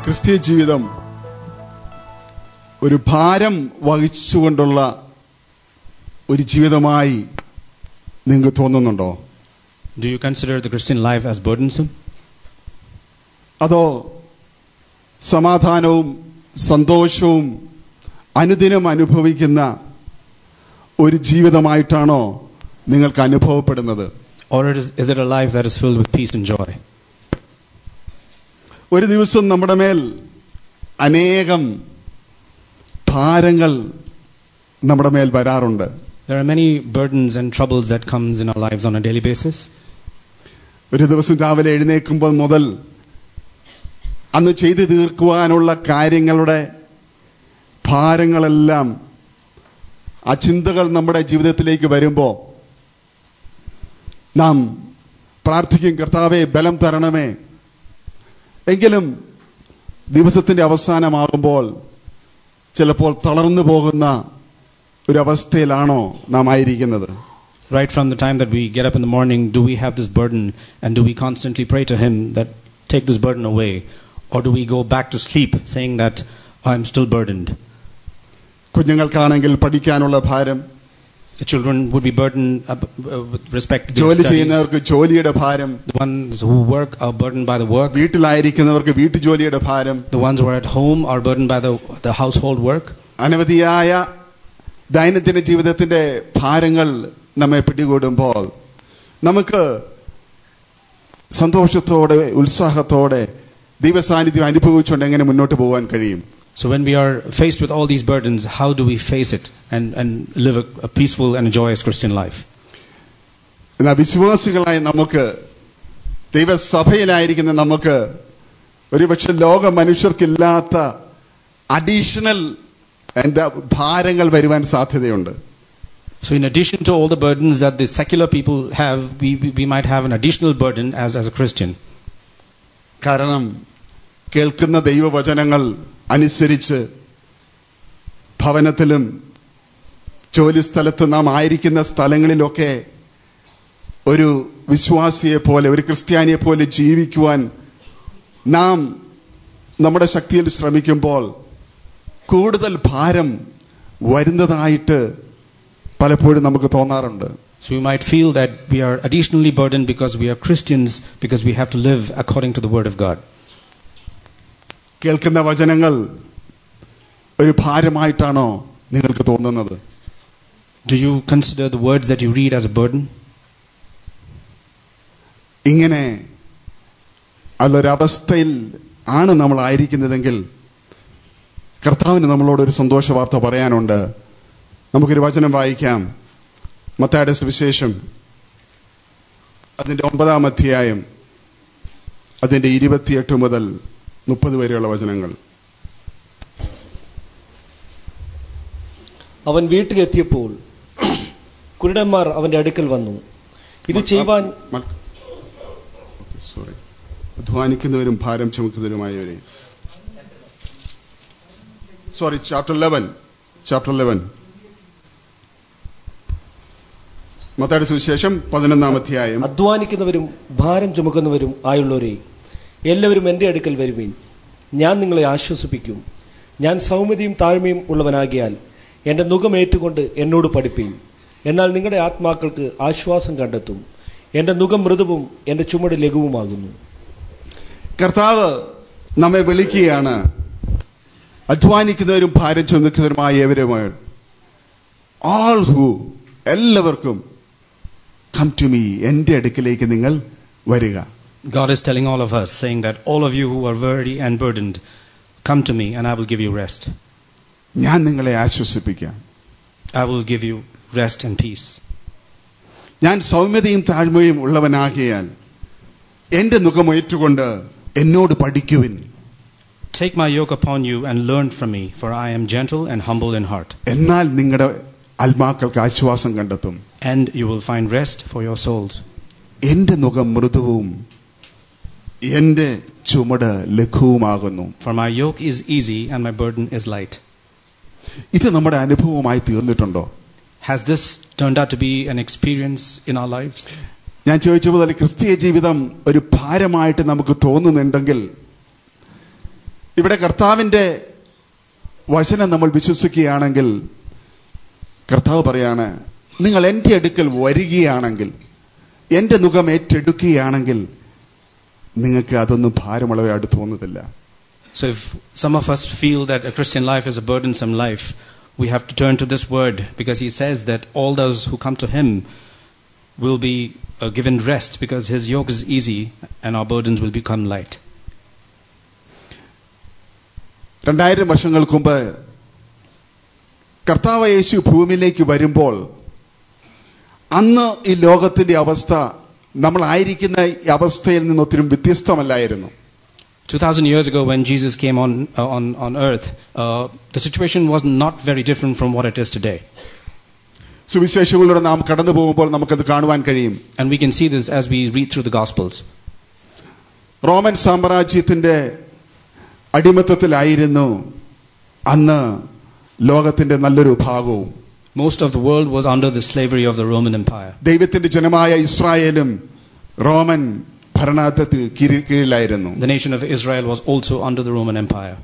ക്രിസ്തീയ ജീവിതം ഒരു ഭാരം വഹിച്ചുകൊണ്ടുള്ള ഒരു ജീവിതമായി നിങ്ങൾക്ക് തോന്നുന്നുണ്ടോ Do you consider the Christian life as burdensome? അതോ സമാധാനവും സന്തോഷവും അനുദിനം അനുഭവിക്കുന്ന ഒരു ജീവിതമായിട്ടാണോ നിങ്ങൾക്ക് അനുഭവപ്പെടുന്നത് Or it is, is it a life that is filled with peace and joy? ഒരു ദിവസം നമ്മുടെ മേൽ അനേകം ഭാരങ്ങൾ നമ്മുടെ മേൽ വരാറുണ്ട് There are many burdens and troubles that comes in our lives on a daily basis. ഒരു ദിവസം രാവിലെ എഴുന്നേൽക്കുമ്പോൾ മുതൽ അന്ന് ചെയ്തു തീർക്കുവാനുള്ള കാര്യങ്ങളുടെ ഭാരങ്ങളെല്ലാം ആ ചിന്തകൾ നമ്മുടെ ജീവിതത്തിലേക്ക് വരുമ്പോൾ നാം പ്രാർത്ഥിക്കും കർത്താവെ ബലം തരണമേ എങ്കിലും ദിവസത്തിൻ്റെ അവസാനമാകുമ്പോൾ ചിലപ്പോൾ തളർന്നു പോകുന്ന ഒരവസ്ഥയിലാണോ നാം ആയിരിക്കുന്നത് Right from the time that we get up in the morning, do we have this burden and do we constantly pray to Him that take this burden away? Or do we go back to sleep saying that I'm still burdened? കുഞ്ഞുങ്ങൾക്കാണെങ്കിൽ പഠിക്കാനുള്ള ഭാരം The children would be burdened uh, uh, with respect to their ജോലി studies. ചെയ്യുന്നവർക്ക് ജോലിയുടെ ഭാരം The ones who work are burdened by the work. വീട്ടിലായിരിക്കുന്നവർക്ക് വീട്ടുജോലിയുടെ ഭാരം The ones who are at home are burdened by the, the household work. അനവധിയായ ദൈനംദിന ജീവിതത്തിന്റെ ഭാരങ്ങൾ നമ്മെ പിടികൂടുമ്പോൾ നമുക്ക് സന്തോഷത്തോടെ ഉത്സാഹത്തോടെ ദൈവസാന്നിധ്യം അനുഭവിച്ചുകൊണ്ട് എങ്ങനെ മുന്നോട്ട് പോകാൻ കഴിയും So when we are faced with all these burdens, how do we face it and, and live a, a peaceful and joyous Christian life? എന്നാൽ വിശ്വാസികളായ നമുക്ക് ദൈവസഭയിലായിരിക്കുന്ന നമുക്ക് ഒരുപക്ഷെ ലോക മനുഷ്യർക്കില്ലാത്ത അഡീഷണൽ എന്താ ഭാരങ്ങൾ വരുവാൻ സാധ്യതയുണ്ട് So in addition to all the burdens that the secular people have, we, we, we might have an additional burden as, as a Christian. കാരണം കേൾക്കുന്ന ദൈവവചനങ്ങൾ അനുസരിച്ച് ഭവനത്തിലും ജോലിസ്ഥലത്ത് നാം ആയിരിക്കുന്ന സ്ഥലങ്ങളിലൊക്കെ ഒരു വിശ്വാസിയെ പോലെ ഒരു ക്രിസ്ത്യാനിയെ പോലെ ജീവിക്കുവാൻ നാം നമ്മുടെ ശക്തിയിൽ ശ്രമിക്കുമ്പോൾ കൂടുതൽ ഭാരം വരുന്നതായിട്ട് പലപ്പോഴും നമുക്ക് തോന്നാറുണ്ട് So we might feel that we are additionally burdened because we are Christians, because we have to live according to the Word of God. കേൾക്കുന്ന വചനങ്ങൾ ഒരു ഭാരമായിട്ടാണോ നിങ്ങൾക്ക് തോന്നുന്നത് Do you consider the words that you read as a burden? ഇങ്ങനെ ഉള്ളൊരവസ്ഥയിൽ ആണ് നമ്മൾ ആയിരിക്കുന്നതെങ്കിൽ കർത്താവിന് നമ്മളോട് ഒരു സന്തോഷ വാർത്ത പറയാനുണ്ട് നമുക്കൊരു വചനം വായിക്കാം മത്തായുടെ സുവിശേഷം അതിൻ്റെ ഒമ്പതാം അധ്യായം അതിൻ്റെ ഇരുപത്തിയെട്ട് മുതൽ മുപ്പത് വരെയുള്ള വചനങ്ങൾ അവൻ വീട്ടിലെത്തിയപ്പോൾ കുരുടന്മാർ അവന്റെ അടുക്കൽ വന്നു ഇത് ചെയ്യുവാൻ സോറി അധ്വാനിക്കുന്നവരും ഭാരം ചുമക്കുന്നവരുമായവരെ sorry chapter eleven chapter eleven മത്തായുടെ സുവിശേഷം പതിനൊന്നാം അധ്യായം അധ്വാനിക്കുന്നവരും ഭാരം ചുമക്കുന്നവരും ആയുള്ളവരെ എല്ലാവരും എൻ്റെ അടുക്കൽ വരുവീൻ ഞാൻ നിങ്ങളെ ആശ്വസിപ്പിക്കും ഞാൻ സൗമ്യതയും താഴ്മയും ഉള്ളവനാകിയാൽ എൻ്റെ നുഖമേറ്റുകൊണ്ട് എന്നോട് പഠിപ്പീൻ എന്നാൽ നിങ്ങളുടെ ആത്മാക്കൾക്ക് ആശ്വാസം കണ്ടെത്തും എൻ്റെ നുഖം മൃദുവും എൻ്റെ ചുമട് ലഘുവുമാകുന്നു കർത്താവ് നമ്മെ വിളിക്കുകയാണ് അധ്വാനിക്കുന്നവരും ഭാരം ചുമക്കുന്നവരുമായ ഏവരുമായി ആൾ ഹു എല്ലാവർക്കും കം ടു മീ എൻ്റെ അടുക്കിലേക്ക് നിങ്ങൾ വരിക God is telling all of us, saying that all of you who are weary and burdened, come to me and I will give you rest. ഞാൻ നിങ്ങളെ ആശ്വസിപ്പിക്കാം I will give you rest and peace. ഞാൻ സൗമ്യതയും താഴ്മയും ഉള്ളവനാകിയാൽ എൻ്റെ മുഖമേറ്റുകൊണ്ട് എന്നോട് പഠിക്കുവിൻ Take my yoke upon you and learn from me, for I am gentle and humble in heart, എന്നാൽ നിങ്ങളുടെ ആത്മാക്കൾക്ക് ആശ്വാസം കണ്ടെത്തും and you will find rest for your souls. എൻ്റെ മുഖം മൃദുവും എൻ്റെ ചുമട് ലഘുവുമാകുന്നു For my yoke is easy and my burden is light. ഇത് നമ്മുടെ അനുഭവമായി തീർന്നിട്ടുണ്ടോ Has this turned out to be an experience in our lives? ഞാൻ ചോദിച്ച പോലെ ക്രിസ്തീയ ജീവിതം ഒരു ഭാരമായിട്ട് നമുക്ക് തോന്നുന്നുണ്ടെങ്കിൽ ഇവിടെ കർത്താവിൻ്റെ വചനം നമ്മൾ വിശ്വസിക്കുകയാണെങ്കിൽ കർത്താവ് പറയാണ് നിങ്ങൾ എൻ്റെ അടുക്കൽ വരികയാണെങ്കിൽ എൻ്റെ മുഖം ഏറ്റെടുക്കുകയാണെങ്കിൽ നിങ്ങൾക്ക് അതൊന്നും ഭാരമുള്ളവയായിട്ട് തോന്നത്തില്ല So, if some of us feel that a Christian life is a burdensome life, we have to turn to this word because he says that all those who come to him will be uh, given rest because his yoke is easy and our burdens will become light. രണ്ടായിരം വർഷങ്ങൾക്ക് മുമ്പ് കർത്താവ് യേശു ഭൂമിയിലേക്ക് വരുമ്പോൾ അന്ന് ഈ ലോകത്തിന്റെ അവസ്ഥ നമ്മളായിരിക്കുന്ന ഈ അവസ്ഥയിൽ നിന്ന് ഒത്തിരി വ്യത്യസ്തമല്ലായിരുന്നു 2000 years ago, when Jesus came on, uh, on, on earth, uh, the situation was not very different from what it is today. സുവിശേഷങ്ങളിലൂടെ നാം കടന്നു പോകുമ്പോൾ നമുക്കത് കാണുവാൻ കഴിയും And we can see this as we read through the Gospels. Roman സാമ്രാജ്യത്തിന്റെ അടിമത്തത്തിലായിരുന്നു അന്ന് ലോകത്തിന്റെ നല്ലൊരു ഭാഗവും Most of the world was under the slavery of the Roman Empire. ദൈവത്തിന്റെ ജനമായ ഇസ്രായേലും റോമൻ ഭരണത്തിൽ കീഴി- കീഴിലായിരുന്നു The nation of Israel was also under the Roman Empire.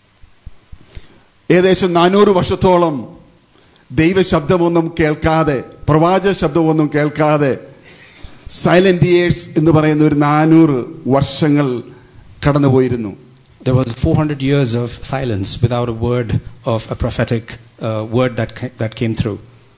ഏകദേശം നാനൂറ് വർഷത്തോളം ദൈവശബ്ദമൊന്നും കേൾക്കാതെ പ്രവാചക ശബ്ദമൊന്നും കേൾക്കാതെ സൈലന്റ് ഇയേഴ്സ് എന്ന് പറയുന്ന ഒരു നാനൂറ് വർഷങ്ങൾ കടന്നുപോയിരുന്നു There was 400 years of silence without a word of a prophetic uh, word that, ca- that came through.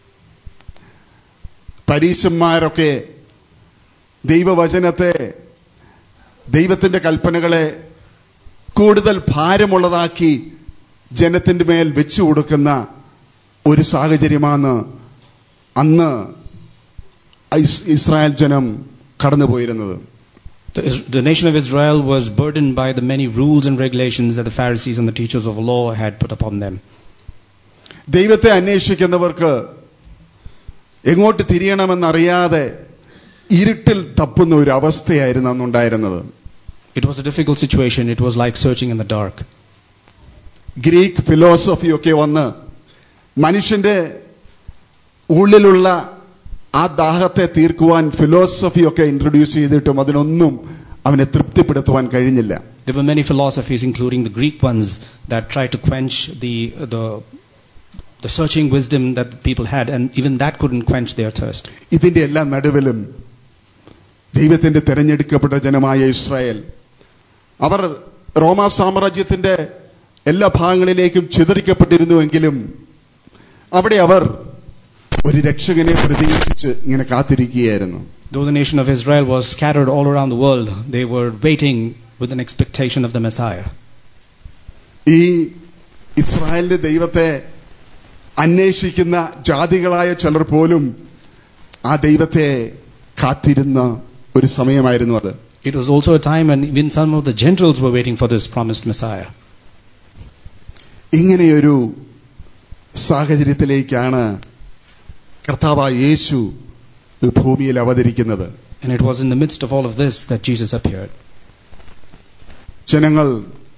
പരീശന്മാരൊക്കെ ദൈവവചനത്തെ ദൈവത്തിന്റെ കൽപ്പനകളെ കൂടുതൽ ഭാരമുള്ളതാക്കി ജനത്തിന്റെ മേൽ വെച്ചു കൊടുക്കുന്ന ഒരു സാഹചര്യമാണ് അന്ന് ഇസ്- ഇസ്രായേൽ ജനം കടന്നുപോയിരുന്നത് The, Is- the nation of Israel was burdened by the many rules and regulations that the Pharisees and the teachers of law had put upon them. ദൈവത്തെ അന്വേഷിക്കുന്നവർക്ക് എങ്ങോട്ട് തിരിയണമെന്നറിയാതെ ഇരുട്ടിൽ തപ്പുന്ന ഒരു അവസ്ഥയായിരുന്നു അന്നുണ്ടായിരുന്നത് It was a difficult situation. It was like searching in the dark. Greek ഫിലോസഫിയൊക്കെ വന്ന് മനുഷ്യന്റെ ഉള്ളിലുള്ള ആ ദാഹത്തെ തീർക്കുവാൻ ഫിലോസഫിയൊക്കെ ഇൻട്രൊഡ്യൂസ് ചെയ്തിട്ടും അതിനൊന്നും അവനെ തൃപ്തിപ്പെടുത്തുവാൻ കഴിഞ്ഞില്ല There were many philosophies, including the Greek ones, that tried to quench the, the, the searching wisdom that people had, and even that couldn't quench their thirst. ഇതിന്റെ എല്ലാം നടുവിലും ദൈവത്തിന്റെ തെരഞ്ഞെടുക്കപ്പെട്ട ജനമായ ഇസ്രായേൽ അവർ റോമാ സാമ്രാജ്യത്തിന്റെ എല്ലാ ഭാഗങ്ങളിലേക്കും ചിതറിക്കപ്പെട്ടിരുന്നുവെങ്കിലും അവിടെ അവർ ഒരു രക്ഷകനെ പ്രതീക്ഷിച്ച് ഇങ്ങനെ കാത്തിരിക്കുകയായിരുന്നു Though the nation of Israel was scattered all around the world, they were waiting with an expectation of the Messiah. ഈ ഇസ്രായേലിന്റെ ദൈവത്തെ അന്വേഷിക്കുന്ന ജാതികളായ ചിലർ പോലും ആ ദൈവത്തെ കാത്തിരുന്ന ഒരു സമയമായിരുന്നു അത് It was also a time when even some of the Gentiles were waiting for this promised Messiah. ഇങ്ങനെയൊരു സാഹചര്യത്തിലേക്കാണ് കർത്താവായ യേശു ഈ ഭൂമിയിൽ അവതരിക്കുന്നത് And it was in the midst of all of this that Jesus appeared. ജനങ്ങൾ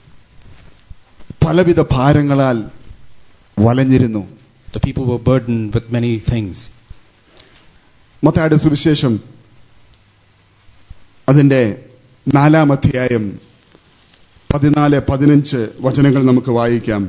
പലവിധ ഭാരങ്ങളാൽ വലഞ്ഞിരുന്നു The people were burdened with many things. മത്തായുടെ സുവിശേഷം അതിൻ്റെ നാലാം അധ്യായം പതിനാല് പതിനഞ്ച് വചനങ്ങൾ നമുക്ക് വായിക്കാം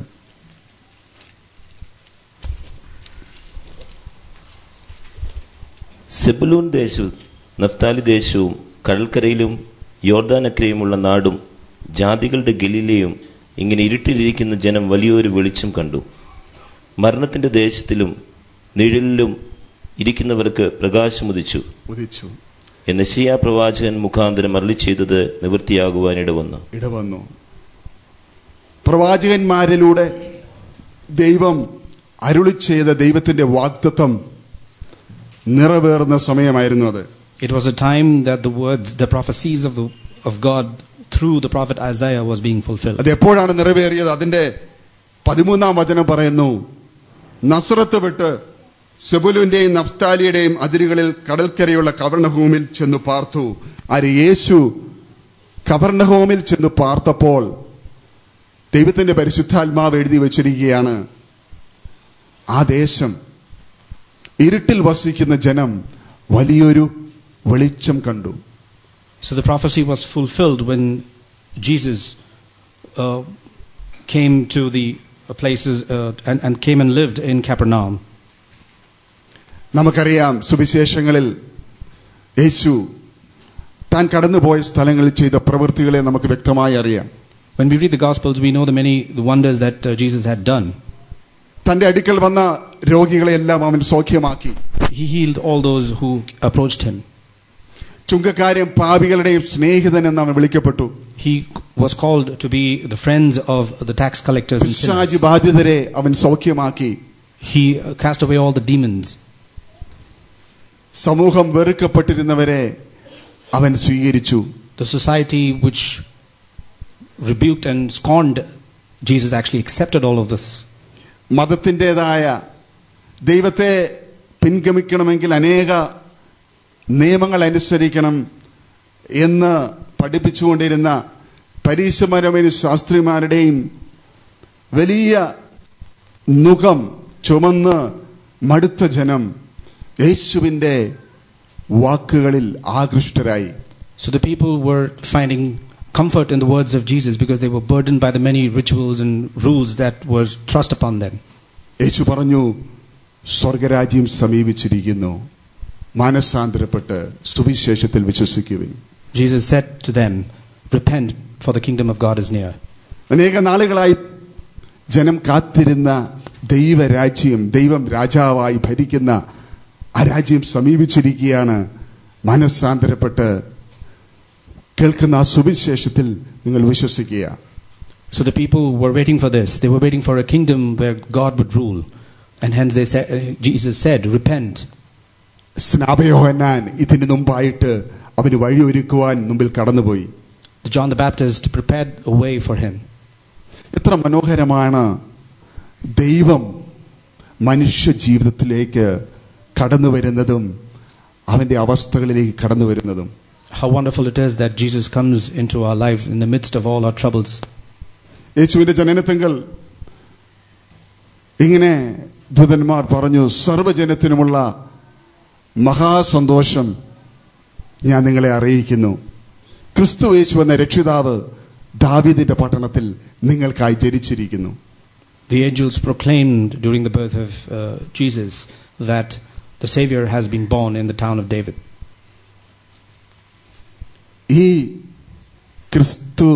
സെബുലൂൻ ദേശവും നഫ്താലി ദേശവും കടൽക്കരയിലും യോർദാനക്കരയുമുള്ള നാടും ജാതികളുടെ ഗലീലയും ഇങ്ങനെ ഇരുട്ടിലിരിക്കുന്ന ജനം വലിയൊരു വെളിച്ചം കണ്ടു മരണത്തിന്റെ ദേശത്തിലും നിഴലിലും ഇരിക്കുന്നവർക്ക് പ്രകാശമുദിച്ചു ഉദിച്ചു എന്ന് ഷിയാ പ്രവാചകൻ മുഖാന്തരം അരളി ചെയ്തത് നിവൃത്തിയാകുവാനിട വന്നു ഇടവന്നു പ്രവാചകന്മാരിലൂടെ ദൈവം അരുളി ചെയ്ത ദൈവത്തിന്റെ വാഗ്ദത്വം നിറവേറുന്ന സമയമായിരുന്നു അത് It was a time that the words, the prophecies of, the, of God through the prophet Isaiah was being fulfilled. അത് എപ്പോഴാണ് നിറവേറിയത് അതിന്റെ പതിമൂന്നാം വചനം പറയുന്നു നസ്രത്ത് വിട്ട് സെബുലുവിന്റെയും നഫ്താലിയുടെയും അതിരുകളിൽ കടൽക്കരയുള്ള കവർണഭൂമിൽ ചെന്ന് പാർത്തു ആര് യേശു കവർണഹോമിൽ ചെന്ന് പാർത്തപ്പോൾ ദൈവത്തിന്റെ പരിശുദ്ധാത്മാവ് എഴുതി വച്ചിരിക്കുകയാണ് ആ ദേശം ഇരുട്ടിൽ വസിക്കുന്ന ജനം വലിയൊരു വെളിച്ചം കണ്ടു So the prophecy was fulfilled when Jesus uh, came to the uh, places uh, and, and came and lived in Capernaum. നമുക്കറിയാം സുവിശേഷങ്ങളിൽ യേശു താൻ കടന്നുപോയ സ്ഥലങ്ങളിൽ ചെയ്ത പ്രവൃത്തികളെ നമുക്ക് വ്യക്തമായി അറിയാം When we read the Gospels, we know the many the wonders that uh, Jesus had done. തന്റെ അടുക്കൽ വന്ന രോഗികളെല്ലാം അവൻ സൗഖ്യമാക്കി He healed all those who approached him. ചുങ്കക്കാരും പാപികളുടെയും സ്നേഹിതൻ എന്ന് അവൻ വിളിക്കപ്പെട്ടു He was called to be the friends of the tax collectors and പിശാചി sinners. ബാധിതരെ അവൻ സൗഖ്യമാക്കി He uh, cast away all the demons. സമൂഹം വെറുക്കപ്പെട്ടിരുന്നവരെ അവൻ സ്വീകരിച്ചു The society which rebuked and scorned Jesus actually accepted all of this. മതത്തിൻ്റെതായ ദൈവത്തെ പിൻഗമിക്കണമെങ്കിൽ അനേക നിയമങ്ങൾ അനുസരിക്കണം എന്ന് പഠിപ്പിച്ചുകൊണ്ടിരുന്ന പരീശമരമേനും ശാസ്ത്രിമാരുടെയും വലിയ നുഖം ചുമന്ന് മടുത്ത ജനം യേശുവിൻ്റെ വാക്കുകളിൽ ആകൃഷ്ടരായി So the people were finding comfort in the words of Jesus because they were burdened by the many rituals and rules that was thrust upon them. യേശു പറഞ്ഞു സ്വർഗരാജ്യം സമീപിച്ചിരിക്കുന്നു മാനസാന്തരപ്പെട്ട് സുവിശേഷത്തിൽ വിശ്വസിക്കുവിൻ Jesus said to them, Repent, for the kingdom of God is near. അനേക നാളുകളായി ജനം കാത്തിരുന്ന ദൈവരാജ്യം ദൈവം രാജാവായി ഭരിക്കുന്ന ആ രാജ്യം സമീപിച്ചിരിക്കുകയാണ് മനസ്സാന്തരപ്പെട്ട് കേൾക്കുന്ന ആ സുവിശേഷത്തിൽ നിങ്ങൾ വിശ്വസിക്കുക So the people were waiting for this. They were waiting for a kingdom where God would rule. And hence they said, uh, Jesus said, Repent. സ്നാപയോഹന്നാൻ ഇതിനു മുമ്പായിട്ട് അവന് വഴിയൊരുക്കുവാൻ മുമ്പിൽ കടന്നുപോയി John the Baptist prepared a way for him. എത്ര മനോഹരമാണ് ദൈവം മനുഷ്യ ജീവിതത്തിലേക്ക് കടന്നു വരുന്നതും അവന്റെ അവസ്ഥകളിലേക്ക് കടന്നു വരുന്നതും How wonderful it is that Jesus comes into our lives in the midst of all our troubles. യേശുവിന്റെ ജനനത്തെങ്കിൽ ഇങ്ങനെ ദൂതന്മാർ പറഞ്ഞു സർവ്വജനത്തിനുമുള്ള മഹാസന്തോഷം ഞാൻ നിങ്ങളെ അറിയിക്കുന്നു ക്രിസ്തു യേശു എന്ന രക്ഷിതാവ് ദാവീദിന്റെ പട്ടണത്തിൽ നിങ്ങൾക്കായി ജനിച്ചിരിക്കുന്നു The angels proclaimed during the birth of uh, Jesus that the Savior has been born in the town of David. ഈ ക്രിസ്തു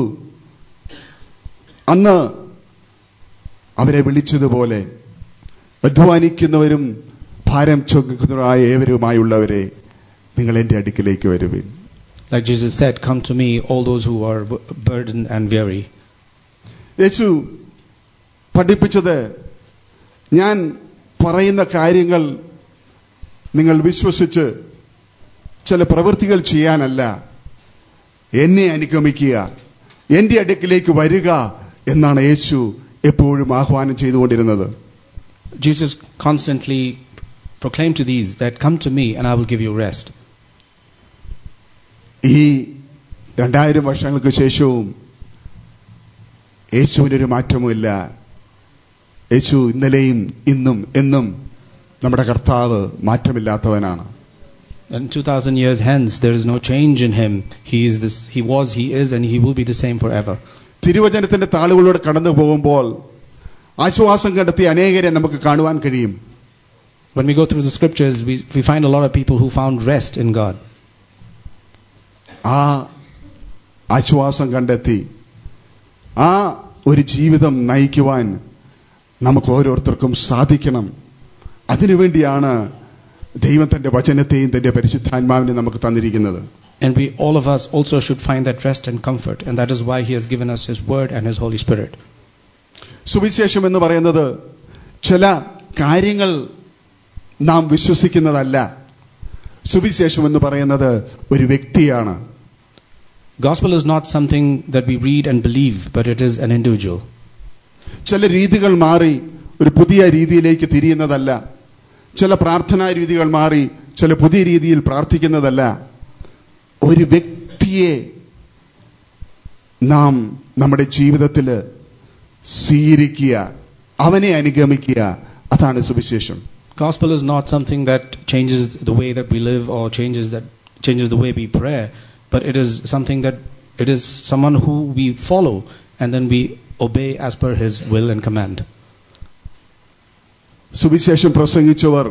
അന്ന് അവരെ വിളിച്ചതുപോലെ അധ്വാനിക്കുന്നവരും ഭാരം ചുമക്കുന്നവരായ ഏവരുമായുള്ളവരെ നിങ്ങൾ എൻ്റെ അടുക്കിലേക്ക് വരുവിൻ Like Jesus said, Come to me, all those who are b- burdened and weary. യേശു പഠിപ്പിച്ചത് ഞാൻ പറയുന്ന കാര്യങ്ങൾ നിങ്ങൾ വിശ്വസിച്ച് ചില പ്രവൃത്തികൾ ചെയ്യാനല്ല എന്നെ അനുഗമിക്കുക എൻ്റെ അടുക്കിലേക്ക് വരിക എന്നാണ് യേശു എപ്പോഴും ആഹ്വാനം ചെയ്തുകൊണ്ടിരുന്നത് Jesus constantly proclaimed to these that, Come to me, and I will give you rest. ഈ രണ്ടായിരം വർഷങ്ങൾക്ക് ശേഷവും യേശുവിനൊരു മാറ്റവുമില്ല യേശു ഇന്നലെയും ഇന്നും എന്നും നമ്മുടെ കർത്താവ് മാറ്റമില്ലാത്തവനാണ് And 2000 years hence, there is no change in him. He, is this, he was, he is, and he will be the same forever. തിരുവചനത്തിന്റെ താളുകളിലൂടെ കടന്നു പോകുമ്പോൾ ആശ്വാസം കണ്ടെത്തിയ അനേകരെ നമുക്ക് കാണുവാൻ കഴിയും When we go through the scriptures, we, we find a lot of people who found rest in God. ആ ആശ്വാസം കണ്ടെത്തി ആ ഒരു ജീവിതം നയിക്കുവാൻ നമുക്ക് ഓരോരുത്തർക്കും സാധിക്കണം അതിനുവേണ്ടിയാണ് ദൈവം തന്റെ വചനത്തെയും തന്റെ പരിശുദ്ധാത്മാവിനെ നമുക്ക് തന്നിരിക്കുന്നത് And we, all of us, also should find that rest and comfort. And that is why He has given us His Word and His Holy Spirit. സുവിശേഷം എന്ന് പറയുന്നത് ചില കാര്യങ്ങൾ നാം വിശ്വസിക്കുന്നതല്ല സുവിശേഷം എന്ന് പറയുന്നത് ഒരു വ്യക്തിയാണ് Gospel is not something that we read and believe, but it is an individual. ചില രീതികൾ മാറി ഒരു പുതിയ രീതിയിലേക്ക് തിരിയുന്നതല്ല ചില പ്രാർത്ഥനാ രീതികൾ മാറി ചില പുതിയ രീതിയിൽ പ്രാർത്ഥിക്കുന്നതല്ല ഒരു വ്യക്തിയെ നാം നമ്മുടെ ജീവിതത്തിൽ സ്വീകരിക്കുക അവനെ അനുഗമിക്കുക അതാണ് സുവിശേഷം Gospel is not something that changes the way that we live or changes that changes the way we pray, but it is something that it is someone who we follow and then we obey as per His will and command. സുവിശേഷം പ്രസംഗിച്ചവർ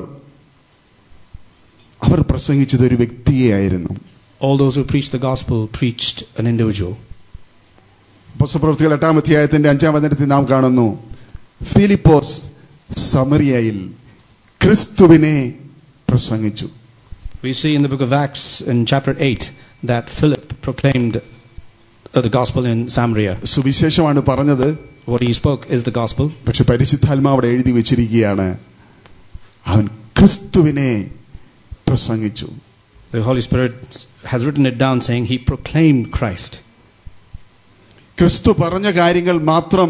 അവർ പ്രസംഗിച്ചത് ഒരു വ്യക്തിയെയായിരുന്നു All those who preached the gospel preached an individual. പുസ്തപ്രവൃത്തികൾ എട്ടാം അധ്യായത്തിന്റെ അഞ്ചാം വചനത്തിൽ നാം കാണുന്നു ഫിലിപ്പോസ് സമറിയയിൽ ക്രിസ്തുവിനെ പ്രസംഗിച്ചു We see in the book of Acts in chapter 8 that Philip proclaimed uh, the gospel in Samaria. സുവിശേഷമാണ് പറഞ്ഞത് What he spoke is the gospel, പക്ഷെ പരിശുദ്ധാത്മാവ് അവിടെ എഴുതി വെച്ചിരിക്കുകയാണ് അവൻ ക്രിസ്തുവിനെ പ്രസംഗിച്ചു the Holy Spirit has written it down saying he proclaimed Christ. ക്രിസ്തു പറഞ്ഞ കാര്യങ്ങൾ മാത്രം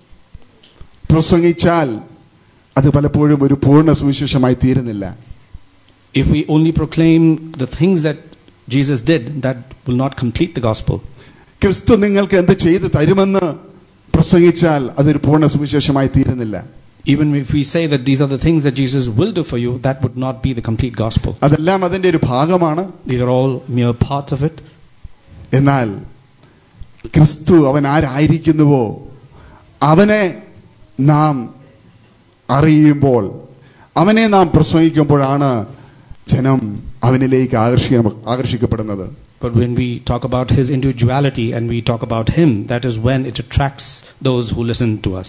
പ്രസംഗിച്ചാൽ അത് പലപ്പോഴും ഒരു പൂർണ്ണ സുവിശേഷമായി തീരുന്നില്ല If we only proclaim the things that Jesus did, that will not complete the gospel. ക്രിസ്തു നിങ്ങൾക്ക് എന്ത് ചെയ്തു തരുമെന്ന് പ്രസംഗിച്ചാൽ അതൊരു പൂർണ്ണ സുവിശേഷമായി തീരുന്നില്ല Even if we say that these are the things that Jesus will do for you, that would not be the complete gospel. അതെല്ലാം അതിന്റെ ഒരു ഭാഗമാണ് These are all mere parts of it. എന്നാൽ ക്രിസ്തു അവൻ ആരായിരിക്കുന്നുവോ അവനെ നാം അറിയുമ്പോൾ അവനെ നാം പ്രസംഗിക്കുമ്പോഴാണ് ജനം അവനിലേക്ക് ആകർഷിക്ക ആകർഷിക്കപ്പെടുന്നത് But when we talk about his individuality and we talk about him, that is when it attracts those who listen to us.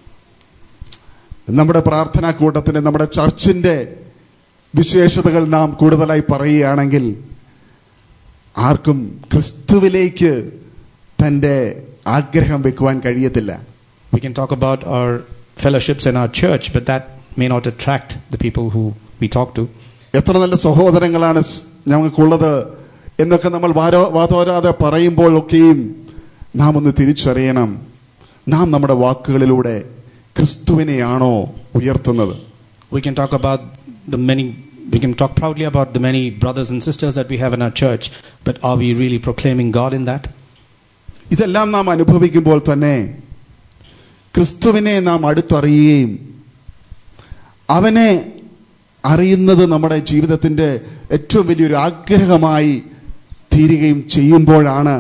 നമ്മുടെ പ്രാർത്ഥനാ കൂട്ടത്തിന്റെ നമ്മുടെ ചർച്ചിന്റെ വിശേഷതകൾ നാം കൂടുതലായി പറയുകയാണെങ്കിൽ ആർക്കും ക്രിസ്തുവിലേക്ക് തൻ്റെ ആഗ്രഹം വെക്കുവാൻ കഴിയത്തില്ല We can talk about our fellowships in our church, but that may not attract the people who we talk to. എത്ര നല്ല സഹോദരങ്ങളാണ് സ് ഞങ്ങൾക്കുള്ളത് എന്നൊക്കെ നമ്മൾ വാരോ വാതോരാതെ പറയുമ്പോഴൊക്കെയും നാം ഒന്ന് തിരിച്ചറിയണം നാം നമ്മുടെ വാക്കുകളിലൂടെ ക്രിസ്തുവിനെയാണോ ഉയർത്തുന്നത് We can talk about the many, we can talk proudly about the many brothers and sisters that we have in our church, but are we really proclaiming God in that? ഇതെല്ലാം നാം അനുഭവിക്കുമ്പോൾ തന്നെ ക്രിസ്തുവിനെ നാം അടുത്തറിയുകയും അവനെ അറിയുന്നത് നമ്മുടെ ജീവിതത്തിൻ്റെ ഏറ്റവും വലിയൊരു ആഗ്രഹമായി തീരുകയും ചെയ്യുമ്പോഴാണ്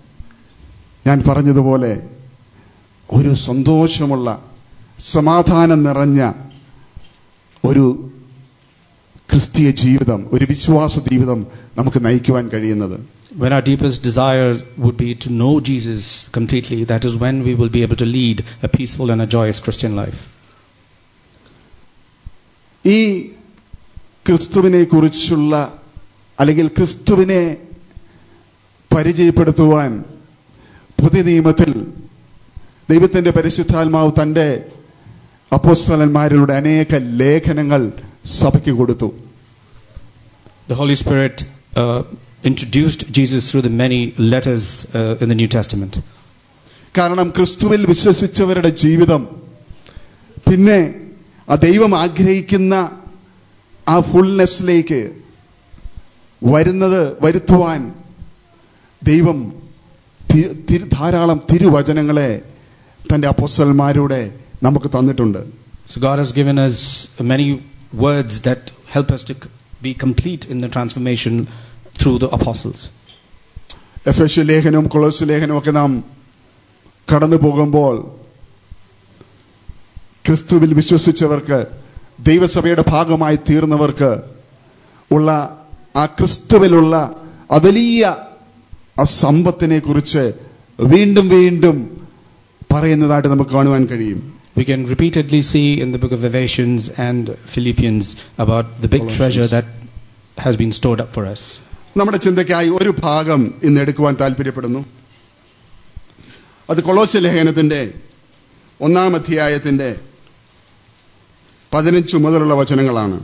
ഞാൻ പറഞ്ഞതുപോലെ ഒരു സന്തോഷമുള്ള സമാധാനം നിറഞ്ഞ ഒരു ക്രിസ്തീയ ജീവിതം ഒരു വിശ്വാസ ജീവിതം നമുക്ക് നയിക്കുവാൻ കഴിയുന്നത് When our deepest desire would be to know Jesus completely, that is when we will be able to lead a peaceful and a joyous Christian life. ഈ ക്രിസ്തുവിനെ കുറിച്ചുള്ള അല്ലെങ്കിൽ ക്രിസ്തുവിനെ പരിചയപ്പെടുത്തുവാൻ പുതിയ നിയമത്തിൽ ദൈവത്തിൻ്റെ പരിശുദ്ധാത്മാവ് തൻ്റെ അപ്പോസ്തലന്മാരിലൂടെ അനേക ലേഖനങ്ങൾ സഭയ്ക്ക് കൊടുത്തു The Holy Spirit uh, introduced Jesus through the many letters uh, in the New Testament. കാരണം ക്രിസ്തുവിൽ വിശ്വസിച്ചവരുടെ ജീവിതം പിന്നെ ആ ദൈവം ആഗ്രഹിക്കുന്ന ആ ഫുൾനെസ്സിലേക്ക് വരുന്നത് വരുത്തുവാൻ ദൈവം തി- തി- ധാരാളം തിരുവചനങ്ങളെ തൻ്റെ അപ്പോസ്റ്റലന്മാരുടെ നമുക്ക് തന്നിട്ടുണ്ട് So God has given us many words that help us to c- be complete in the transformation through the apostles. Ephesus ലേഖനവും കൊളോസ് ലേഖനവും ഒക്കെ നാം കടന്നു പോകുമ്പോൾ ക്രിസ്തുവിൽ വിശ്വസിച്ചവർക്ക് ദൈവസഭയുടെ ഭാഗമായി തീർന്നവർക്ക് ഉള്ള ആ ക്രിസ്തുവിലുള്ള ആ വലിയ ആ സമ്പത്തിനെ കുറിച്ച് വീണ്ടും വീണ്ടും പറയുന്നതായിട്ട് നമുക്ക് കാണുവാൻ കഴിയും We can repeatedly see in the book of Ephesians and Philippians about the big treasure that has been stored up for us. നമ്മുടെ ചിന്തയ്ക്കായി ഒരു ഭാഗം ഇന്ന് എടുക്കുവാൻ താല്പര്യപ്പെടുന്നു അത് കൊളോസ് ലേഖനത്തിന്റെ ഒന്നാം അധ്യായത്തിന്റെ പതിനഞ്ച് മുതലുള്ള വചനങ്ങളാണ്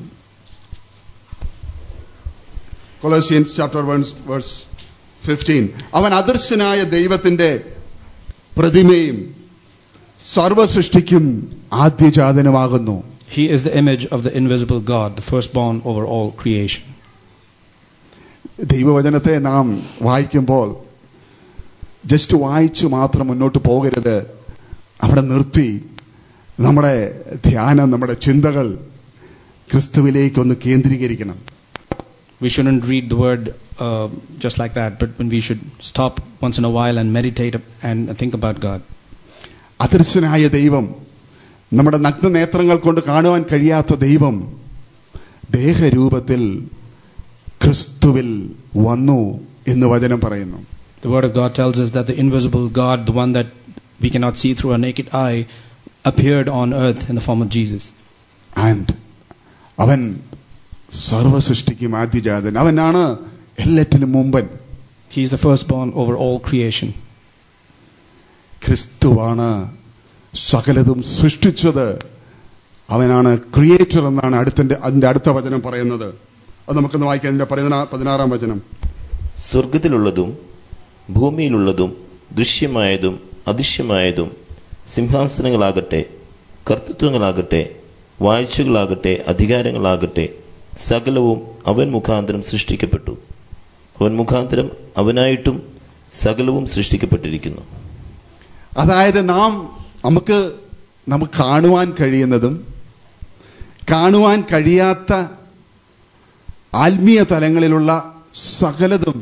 കൊളോസിയൻസ് ചാപ്റ്റർ വേഴ്സ് ഫിഫ്റ്റീൻ അവൻ അദർശനായ ദൈവത്തിന്റെ പ്രതിമയും സർവസൃഷ്ടിക്കും ആദ്യജാതനുമാകുന്നു He is the image of the invisible God, the firstborn over all creation. ദൈവവചനത്തെ നാം വായിക്കുമ്പോൾ ജസ്റ്റ് വായിച്ചു മാത്രം മുന്നോട്ട് പോകരുത് അവിടെ നിർത്തി നമ്മുടെ ധ്യാനം നമ്മുടെ ചിന്തകൾ ക്രിസ്തുവിലേക്കൊന്ന് കേന്ദ്രീകരിക്കണം We shouldn't read the word uh, just like that, but when we should stop once in a while and meditate and think about God. അദൃശ്യനായ ദൈവം നമ്മുടെ നഗ്ന നേത്രങ്ങൾ കൊണ്ട് കാണുവാൻ കഴിയാത്ത ദൈവം ദേഹരൂപത്തിൽ ക്രിസ്തുവിൽ വന്നു എന്ന് വചനം പറയുന്നു The Word of God tells us that the invisible God, the one that we cannot see through our naked eye, appeared on earth in the form of Jesus. And അവൻ സർവ സൃഷ്ടിക്കും ആദ്യജാതൻ അവനാണ് എല്ലാറ്റിനും മുമ്പൻ He is the firstborn over all creation. ക്രിസ്തുവാണ് സകലതും സൃഷ്ടിച്ചത് അവനാണ് ക്രിയേറ്റർ എന്നാണ് അടുത്തിന്റെ അതിന്റെ അടുത്ത വചനം പറയുന്നത് അത് നമുക്കൊന്ന് വായിക്കാം അതിന്റെ പതിനാ- പതിനാറാം വചനം സ്വർഗത്തിലുള്ളതും ഭൂമിയിലുള്ളതും ദൃശ്യമായതും അദൃശ്യമായതും സിംഹാസനങ്ങളാകട്ടെ കർത്തൃത്വങ്ങളാകട്ടെ വാഴ്ചകളാകട്ടെ അധികാരങ്ങളാകട്ടെ സകലവും അവൻ മുഖാന്തരം സൃഷ്ടിക്കപ്പെട്ടു അവൻ മുഖാന്തരം അവനായിട്ടും സകലവും സൃഷ്ടിക്കപ്പെട്ടിരിക്കുന്നു അതായത് നാം നമുക്ക് നമുക്ക് കാണുവാൻ കഴിയുന്നതും കാണുവാൻ കഴിയാത്ത ആത്മീയ തലങ്ങളിലുള്ള സകലതും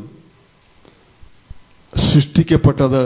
സൃഷ്ടിക്കപ്പെട്ടത്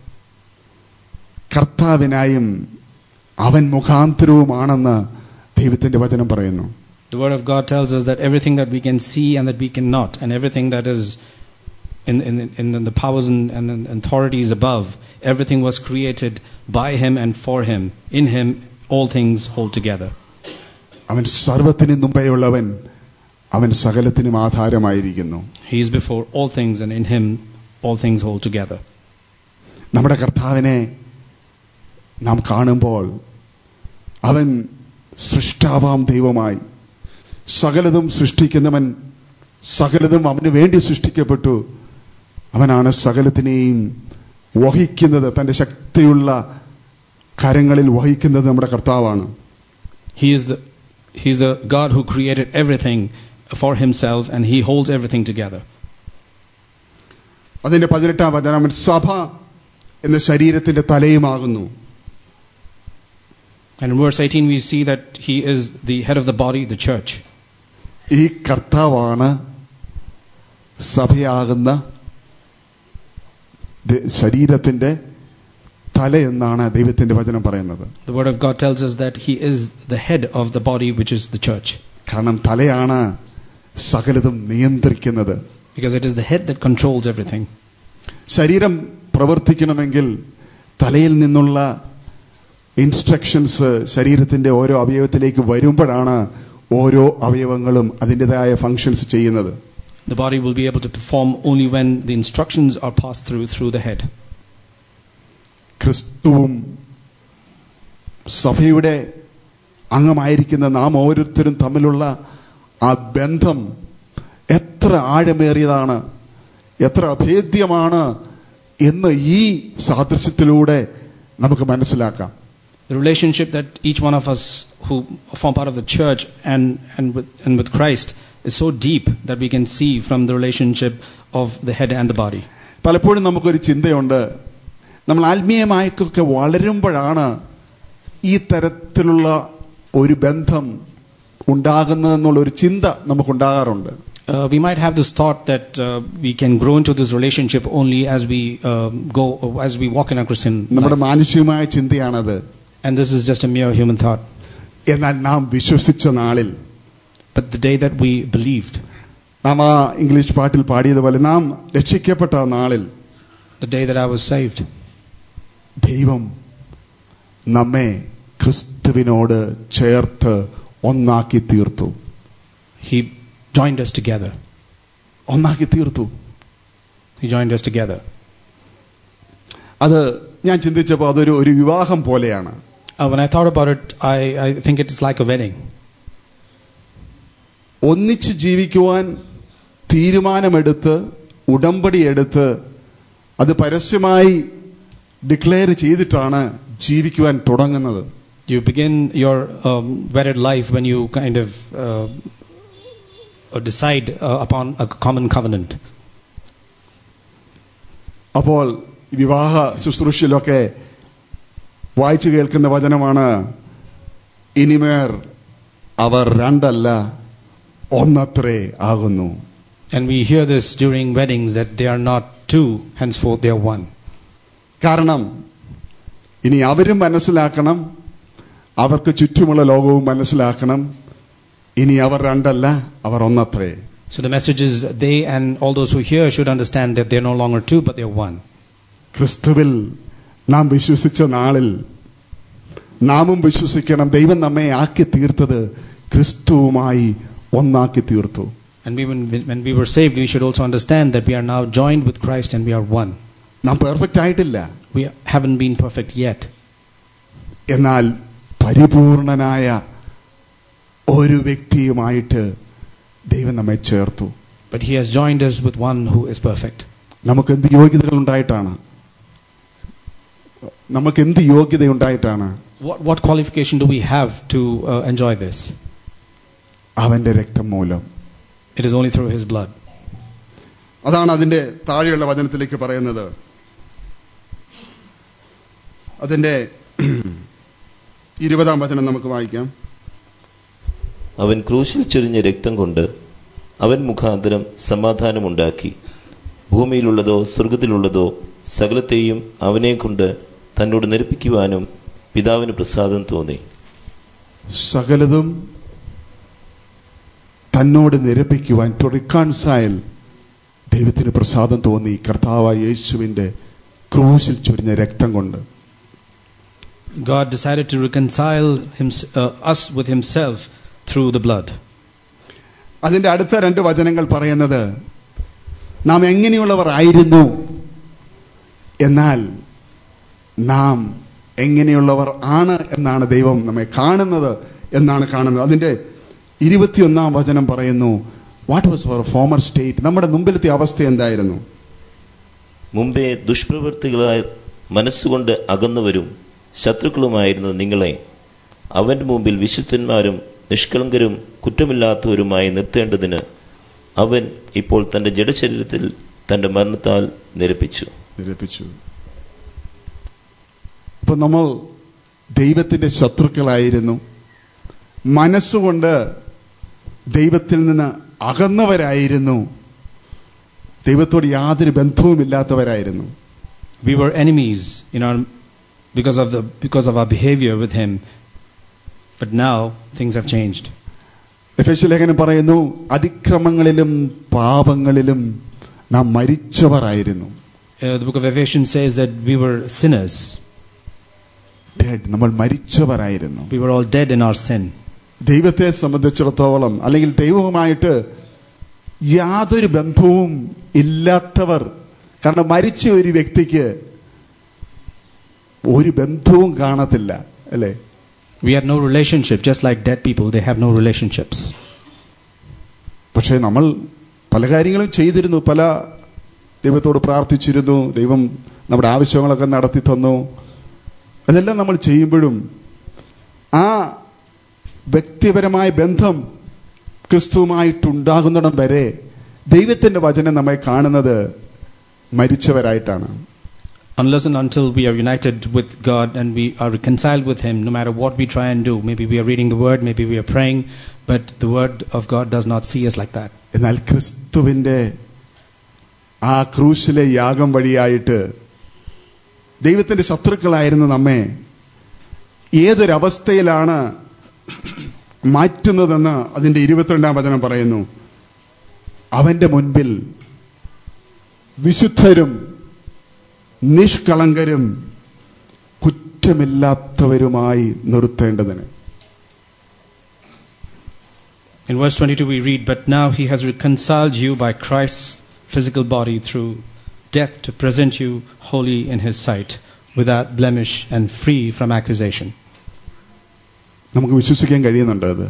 കർത്താവിനായും അവൻ മുഖാന്തരവുമാണെന്ന് ദൈവത്തിന്റെ വചനം പറയുന്നു The Word of God tells us that everything that we can see and that we cannot, and everything that is in, in, in the powers and, and authorities above, everything was created by Him and for Him. In Him, all things hold together. അവൻ സർവത്തിനും മുമ്പേയുള്ളവൻ അവൻ സകലത്തിനും ആധാരമായിരിക്കുന്നു He is before all things, and in Him, all things hold together. നമ്മുടെ കർത്താവിനെ നാം കാണുമ്പോൾ അവൻ സൃഷ്ടാവാം ദൈവമായി സകലതും സൃഷ്ടിക്കുന്നവൻ സകലതും അവന് വേണ്ടി സൃഷ്ടിക്കപ്പെട്ടു അവനാണ് സകലത്തിനെയും വഹിക്കുന്നത് തൻ്റെ ശക്തിയുള്ള കരങ്ങളിൽ വഹിക്കുന്നത് നമ്മുടെ കർത്താവാണ് He is the He is the God who created everything for Himself, and He holds everything together. അതിൻ്റെ പതിനെട്ടാം വചനം അവൻ സഭ എന്ന ശരീരത്തിൻ്റെ തലയുമാകുന്നു And in verse 18, we see that He is the head of the body, the church. ഈ കർത്താവാണ് സഭയാകുന്ന the- ശരീരത്തിന്റെ തല എന്നാണ് ദൈവത്തിന്റെ വചനം പറയുന്നത് The Word of God tells us that He is the head of the body, which is the church. കാരണം തലയാണ് സകലതും നിയന്ത്രിക്കുന്നത് Because it is the head that controls everything. ശരീരം പ്രവർത്തിക്കണമെങ്കിൽ തലയിൽ നിന്നുള്ള ഇൻസ്ട്രക്ഷൻസ് ശരീരത്തിന്റെ ഓരോ അവയവത്തിലേക്ക് വരുമ്പോഴാണ് ഓരോ അവയവങ്ങളും അതിൻ്റെതായ ഫങ്ഷൻസ് ചെയ്യുന്നത് The body will be able to perform only when the instructions are passed through through the head. ക്രിസ്തുവും സഭയുടെ അംഗമായിരിക്കുന്ന നാം ഓരോരുത്തരും തമ്മിലുള്ള ആ ബന്ധം എത്ര ആഴമേറിയതാണ് എത്ര അഭേദ്യമാണ് എന്ന് ഈ സാദൃശ്യത്തിലൂടെ നമുക്ക് മനസ്സിലാക്കാം The relationship that each one of us who form part of the church and, and, with, and with Christ is so deep that we can see from the relationship of the head and the body. പലപ്പോഴും നമുക്കൊരു ചിന്തയുണ്ട് നമ്മൾ ആത്മീയമായൊക്കെ വളരുമ്പോഴാണ് ഈ തരത്തിലുള്ള ഒരു ബന്ധം ഉണ്ടാകുന്നതെന്നുള്ള ഒരു ചിന്ത നമുക്കുണ്ടാകാറുണ്ട് Uh, we might have this thought that uh, we can grow into this relationship only as we uh, go, as we walk in our Christian നമ്മുടെ life. മാനുഷികമായ ചിന്തയാണത് And this is just a mere human thought. എന്നാൽ നാം വിശ്വസിച്ച നാളിൽ But the day that we believed, നാം ആ English പാട്ടിൽ പാടിയതുപോലെ നാം രക്ഷിക്കപ്പെട്ട ആ നാളിൽ the day that I was saved, ദൈവം നമ്മെ ക്രിസ്തുവിനോട് ചേർത്ത് ഒന്നാക്കി തീർത്തു He joined us together. ഒന്നാക്കി തീർത്തു He joined us together. അത് ഞാൻ ചിന്തിച്ചപ്പോൾ അതൊരു ഒരു വിവാഹം പോലെയാണ് Uh, when I thought about it, I, I think it's like a wedding. ഒന്നിച്ച് ജീവിക്കുവാൻ തീരുമാനമെടുത്ത് ഉടമ്പടി എടുത്ത് അത് പരസ്യമായി ഡിക്ലെയർ ചെയ്തിട്ടാണ് ജീവിക്കുവാൻ തുടങ്ങുന്നത് You begin your um, wedded life when you kind of uh, uh, decide uh, upon a common covenant. അപ്പോൾ വിവാഹ ശുശ്രൂഷയിലൊക്കെ വായിച്ചു കേൾക്കുന്ന വചനമാണ് ഇനിമേർ അവർ രണ്ടല്ല ഒന്നത്രേ ആകുന്നു And we hear this during weddings that they are not two, henceforth they are one. കാരണം ഇനി അവരും മനസ്സിലാക്കണം അവർക്ക് ചുറ്റുമുള്ള ലോകവും മനസ്സിലാക്കണം ഇനി അവർ രണ്ടല്ല അവർ ഒന്നത്രേ So the message is they and all those who hear should understand that they're no longer two, but they're one. ക്രിസ്തുവിൽ നാം വിശ്വസിച്ച നാളിൽ നാമും വിശ്വസിക്കണം ദൈവം നമ്മെ ആക്കി തീർത്തത് ക്രിസ്തുവുമായി ഒന്നാക്കി തീർത്തു And we, when, when we were saved, we should also understand that we are now joined with Christ and we are one. നാം പെർഫെക്റ്റ് ആയിട്ടില്ല We haven't been perfect yet, എന്നാൽ പരിപൂർണനായ ഒരു വ്യക്തിയുമായിട്ട് ദൈവം നമ്മെ ചേർത്തു but He has joined us with one who is perfect. നമുക്ക് എന്ത് യോഗ്യതകൾ ഉണ്ടായിട്ടാണ് നമുക്ക് എന്ത് യോഗ്യത ഉണ്ടായിട്ടാണ് What, what qualification do we have to uh, enjoy this? അവന്റെ രക്തം മൂലം It is only through His blood. അതാണ് അതിന്റെ താഴെയുള്ള വചനത്തിലേക്ക് പറയുന്നത് അതിന്റെ ഇരുപതാം വചനം നമുക്ക് വായിക്കാം അവൻ ക്രൂശിൽ ചൊരിഞ്ഞ രക്തം കൊണ്ട് അവൻ മുഖാന്തരം സമാധാനമുണ്ടാക്കി ഭൂമിയിലുള്ളതോ സ്വർഗത്തിലുള്ളതോ സകലത്തെയും അവനെ കൊണ്ട് തന്നോട് നിരപ്പിക്കുവാനും പിതാവിന് പ്രസാദം തോന്നി സകലതും തന്നോട് നിരപ്പിക്കുവാൻ ടു റിക്കൺസൈൽ ദൈവത്തിന് പ്രസാദം തോന്നി കർത്താവായ യേശുവിന്റെ ക്രൂശിൽ ചൊരിഞ്ഞ രക്തം കൊണ്ട് God decided to reconcile hims uh, us with Himself through the blood. അതിന്റെ അടുത്ത രണ്ട് വചനങ്ങൾ പറയുന്നത് നാം എങ്ങനെയുള്ളവർ ആയിരുന്നു എന്നാൽ നാം എങ്ങനെയുള്ളവർ ആണ് എന്നാണ് ദൈവം നമ്മെ കാണുന്നത് എന്നാണ് കാണുന്നത് അതിന്റെ ഇരുപത്തിയൊന്നാം വചനം പറയുന്നു what was our former state നമ്മുടെ മുമ്പിലത്തെ അവസ്ഥ എന്തായിരുന്നു മുമ്പേ ദുഷ്പ്രവൃത്തികളാൽ മനസ്സുകൊണ്ട് അകന്നുവരും ശത്രുക്കളുമായിരുന്ന നിങ്ങളെ അവന്റെ മുമ്പിൽ വിശുദ്ധന്മാരും നിഷ്കളങ്കരും കുറ്റമില്ലാത്തവരുമായി നിർത്തേണ്ടതിന് അവൻ ഇപ്പോൾ തന്റെ ജഡശരീരത്തിൽ തന്റെ മരണത്താൽ നിരപ്പിച്ചു നിരപ്പിച്ചു ഇപ്പൊ നമ്മൾ ദൈവത്തിന്റെ ശത്രുക്കളായിരുന്നു മനസ്സുകൊണ്ട് ദൈവത്തിൽ നിന്ന് അകന്നവരായിരുന്നു ദൈവത്തോട് യാതൊരു ബന്ധവുമില്ലാത്തവരായിരുന്നു We were enemies in our, because, of the, because of our behavior with Him. But now things have changed. എഫേസ്യ ലേഖനം പറയുന്നു അതിക്രമങ്ങളിലും പാപങ്ങളിലും നാം മരിച്ചവരായിരുന്നു Uh, the book of Ephesians says that we were sinners. Dead. നമ്മൾ മരിച്ചവരായിരുന്നു We were all dead in our sin. ദൈവത്തെ സംബന്ധിച്ചിടത്തോളം അല്ലെങ്കിൽ ദൈവവുമായിട്ട് യാതൊരു ബന്ധവും ഇല്ലാത്തവർ കാരണം മരിച്ച ഒരു വ്യക്തിക്ക് ഒരു ബന്ധവും കാണത്തില്ല അല്ലേ We had no relationship, just like dead people, they have no relationships. പക്ഷേ നമ്മൾ പല കാര്യങ്ങളും ചെയ്തിരുന്നു പല ദൈവത്തോട് പ്രാർത്ഥിച്ചിരുന്നു ദൈവം നമ്മുടെ ആവശ്യങ്ങളൊക്കെ നടത്തി തന്നു അതെല്ലാം നമ്മൾ ചെയ്യുമ്പോഴും ആ വ്യക്തിപരമായ ബന്ധം ക്രിസ്തുവുമായിട്ടുണ്ടാകുന്നിടം വരെ ദൈവത്തിൻ്റെ വചനം നമ്മെ കാണുന്നത് മരിച്ചവരായിട്ടാണ് Unless and until we are united with God and we are reconciled with Him, no matter what we try and do, maybe we are reading the Word, maybe we are praying, but the Word of God does not see us like that. എന്നാൽ ക്രിസ്തുവിൻ്റെ ആ ക്രൂശിലെ യാഗം വഴിയായിട്ട് ദൈവത്തിൻ്റെ ശത്രുക്കളായിരുന്നു നമ്മെ ഏതൊരവസ്ഥയിലാണ് മാറ്റുന്നതെന്ന് അതിൻ്റെ ഇരുപത്തിരണ്ടാം വചനം പറയുന്നു അവൻ്റെ മുൻപിൽ വിശുദ്ധരും നിഷ്കളങ്കരും കുറ്റമില്ലാത്തവരുമായി നിർത്തേണ്ടതിന് In verse 22, we read, But now He has reconciled you by Christ's physical body through death to present you holy in His sight, without blemish and free from accusation. നമുക്ക് വിശ്വസിക്കാൻ കഴിയുന്നുണ്ട് അത്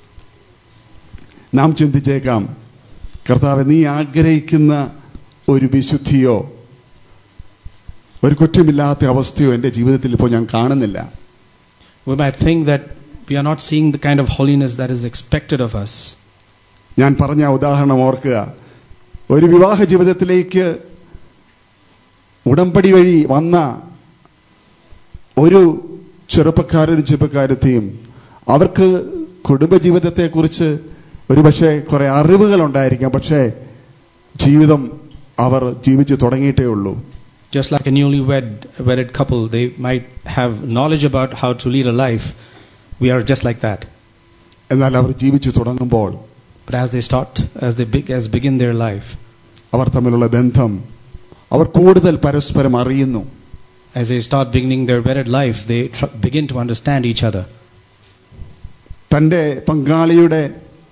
നാം ചിന്തിച്ചേക്കാം കർത്താവ് നീ ആഗ്രഹിക്കുന്ന ഒരു വിശുദ്ധിയോ ഒരു കുറ്റമില്ലാത്ത അവസ്ഥയോ എൻ്റെ ജീവിതത്തിൽ ഇപ്പോൾ ഞാൻ കാണുന്നില്ല We might think that we are not seeing the kind of holiness that is expected of us. ഞാൻ പറഞ്ഞ ആ ഉദാഹരണം ഓർക്കുക ഒരു വിവാഹ ജീവിതത്തിലേക്ക് ഉടമ്പടി വഴി വന്ന ഒരു ചെറുപ്പക്കാരനും ചെറുപ്പക്കാരത്തെയും അവർക്ക് കുടുംബജീവിതത്തെക്കുറിച്ച് ഒരുപക്ഷെ കുറേ അറിവുകൾ ഉണ്ടായിരിക്കാം പക്ഷേ ജീവിതം അവർ ജീവിച്ചു തുടങ്ങിയിട്ടേ ഉള്ളൂ Just like a newly wed, wedded couple, they might have knowledge about how to lead a life. We are just like that. എന്നാൽ അവർ ജീവിച്ചു തുടങ്ങുമ്പോൾ But as they start, as they big, as begin their life, അവർ തമ്മിലുള്ള ബന്ധം അവർ കൂടുതൽ പരസ്പരം അറിയുന്നു as they start beginning their wedded life, they tr- begin to understand each other. തൻ്റെ പങ്കാളിയുടെ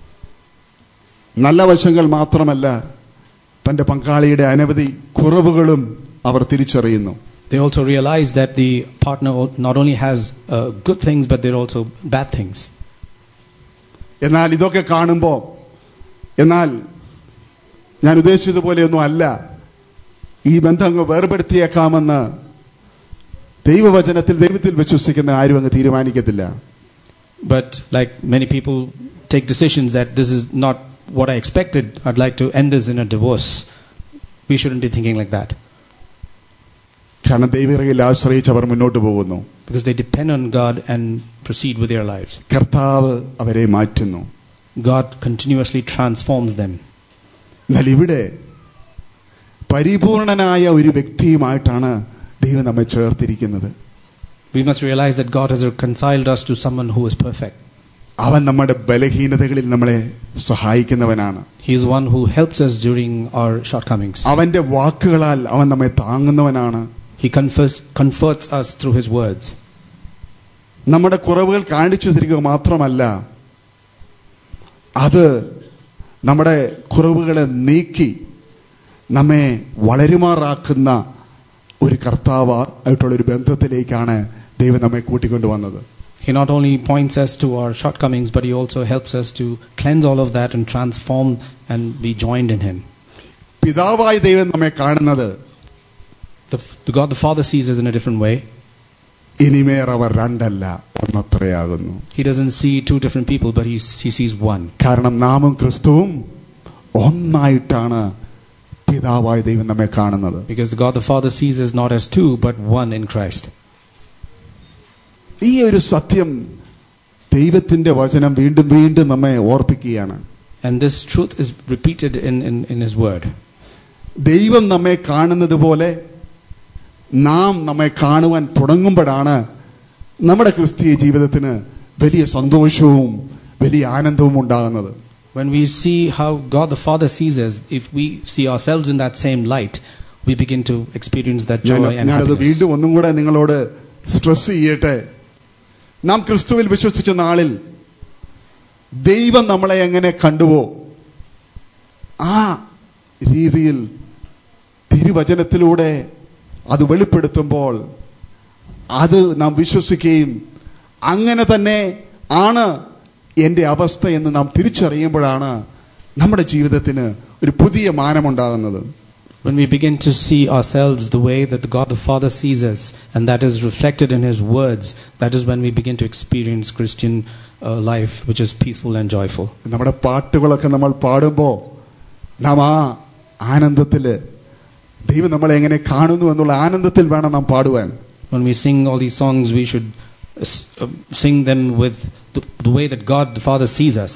നല്ല വശങ്ങൾ മാത്രമല്ല തൻ്റെ പങ്കാളിയുടെ അനവധി കുറവുകളും അവർ തിരിച്ചറിയുന്നു They also realize that the partner al- not only has uh, good things, but there are also bad things. എന്നാൽ ഇതൊക്കെ കാണുമ്പോൾ എന്നാൽ ഞാൻ ഉദ്ദേശിച്ചതുപോലെയൊന്നും അല്ല ഈ ബന്ധം അങ്ങ് വേർപെടുത്തിയേക്കാമെന്ന് ദൈവവചനത്തിൽ ദൈവത്തിൽ വിശ്വസിക്കുന്ന ആരും അങ്ങ് തീരുമാനിക്കത്തില്ല But like many people take decisions that this is not what I expected, I'd like to end this in a divorce. We shouldn't be thinking like that കാരണം ദൈവകയിൽ ആശ്രയിച്ച് അവർ മുന്നോട്ട് പോകുന്നു because they depend on God and proceed with their lives. കർത്താവ് അവരെ മാറ്റുന്നു God continuously transforms them. എന്നാൽ ഇവിടെ പരിപൂർണനായ ഒരു വ്യക്തിയുമായിട്ടാണ് ദൈവം നമ്മെ ചേർത്തിരിക്കുന്നത് We must realize that God has reconciled us to someone who is perfect. അവൻ നമ്മുടെ ബലഹീനതകളിൽ നമ്മളെ സഹായിക്കുന്നവനാണ് He is one who helps us during our shortcomings. അവന്റെ വാക്കുകളാൽ അവൻ നമ്മെ താങ്ങുന്നവനാണ് He confess, comforts us through His words. നമ്മുടെ കുറവുകൾ കാണിച്ചു തരിക മാത്രമല്ല അത് നമ്മുടെ കുറവുകളെ നീക്കി നമ്മെ വളരുമാറാക്കുന്ന ഒരു കർത്താവ് ആയിട്ടുള്ള ഒരു ബന്ധത്തിലേക്കാണ് ദൈവം നമ്മെ കൂട്ടിക്കൊണ്ടുവന്നത് He not only points us to our shortcomings, but He also helps us to cleanse all of that and transform and be joined in Him. പിതാവായ ദൈവം നമ്മെ കാണുന്നത് The, the God the Father sees us in a different way. ഇനിമേർ അവർ രണ്ടല്ല ഒന്നത്രയാകുന്നു He doesn't see two different people, but he, he sees one. കാരണം നാമും ക്രിസ്തുവും ഒന്നായിട്ടാണ് പിതാവായ ദൈവം നമ്മെ കാണുന്നത് Because God the Father sees us not as two, but one in Christ. ഈ ഒരു സത്യം ദൈവത്തിന്റെ വചനം വീണ്ടും വീണ്ടും നമ്മെ ഓർപ്പിക്കുകയാണ് And this truth is repeated in, in, in His Word. ദൈവം നമ്മെ കാണുന്നത് പോലെ നാം നമ്മെ കാണുവാൻ തുടങ്ങുമ്പോഴാണ് നമ്മുടെ ക്രിസ്തീയ ജീവിതത്തിന് വലിയ സന്തോഷവും വലിയ ആനന്ദവും ഉണ്ടാകുന്നത് When we see how God the Father sees us, if we see ourselves in that same light, we begin to experience that joy ഞാൻ- and ഞാനത് happiness. വീണ്ടും ഒന്നും കൂടെ നിങ്ങളോട് സ്ട്രെസ് ചെയ്യട്ടെ നാം ക്രിസ്തുവിൽ വിശ്വസിച്ച നാളിൽ ദൈവം നമ്മളെ എങ്ങനെ കണ്ടുവോ ആ രീതിയിൽ തിരുവചനത്തിലൂടെ അത് വെളിപ്പെടുത്തുമ്പോൾ അത് നാം വിശ്വസിക്കുകയും അങ്ങനെ തന്നെ ആണ് എൻ്റെ അവസ്ഥ എന്ന് നാം തിരിച്ചറിയുമ്പോഴാണ് നമ്മുടെ ജീവിതത്തിന് ഒരു പുതിയ മാനമുണ്ടാകുന്നത് When we begin to see ourselves the way that God the Father sees us, and that is reflected in His words, that is when we begin to experience Christian uh, life, which is peaceful and joyful. നമ്മുടെ പാട്ടുകളൊക്കെ നമ്മൾ പാടുമ്പോൾ നാം ആ ആനന്ദത്തിൽ ദൈവം നമ്മളെ എങ്ങനെ കാണുന്നു എന്നുള്ള ആനന്ദത്തിൽ വേണം നാം പാടുവാൻ When we sing all these songs, we should uh, s- uh, sing them with the, the way that God the Father sees us.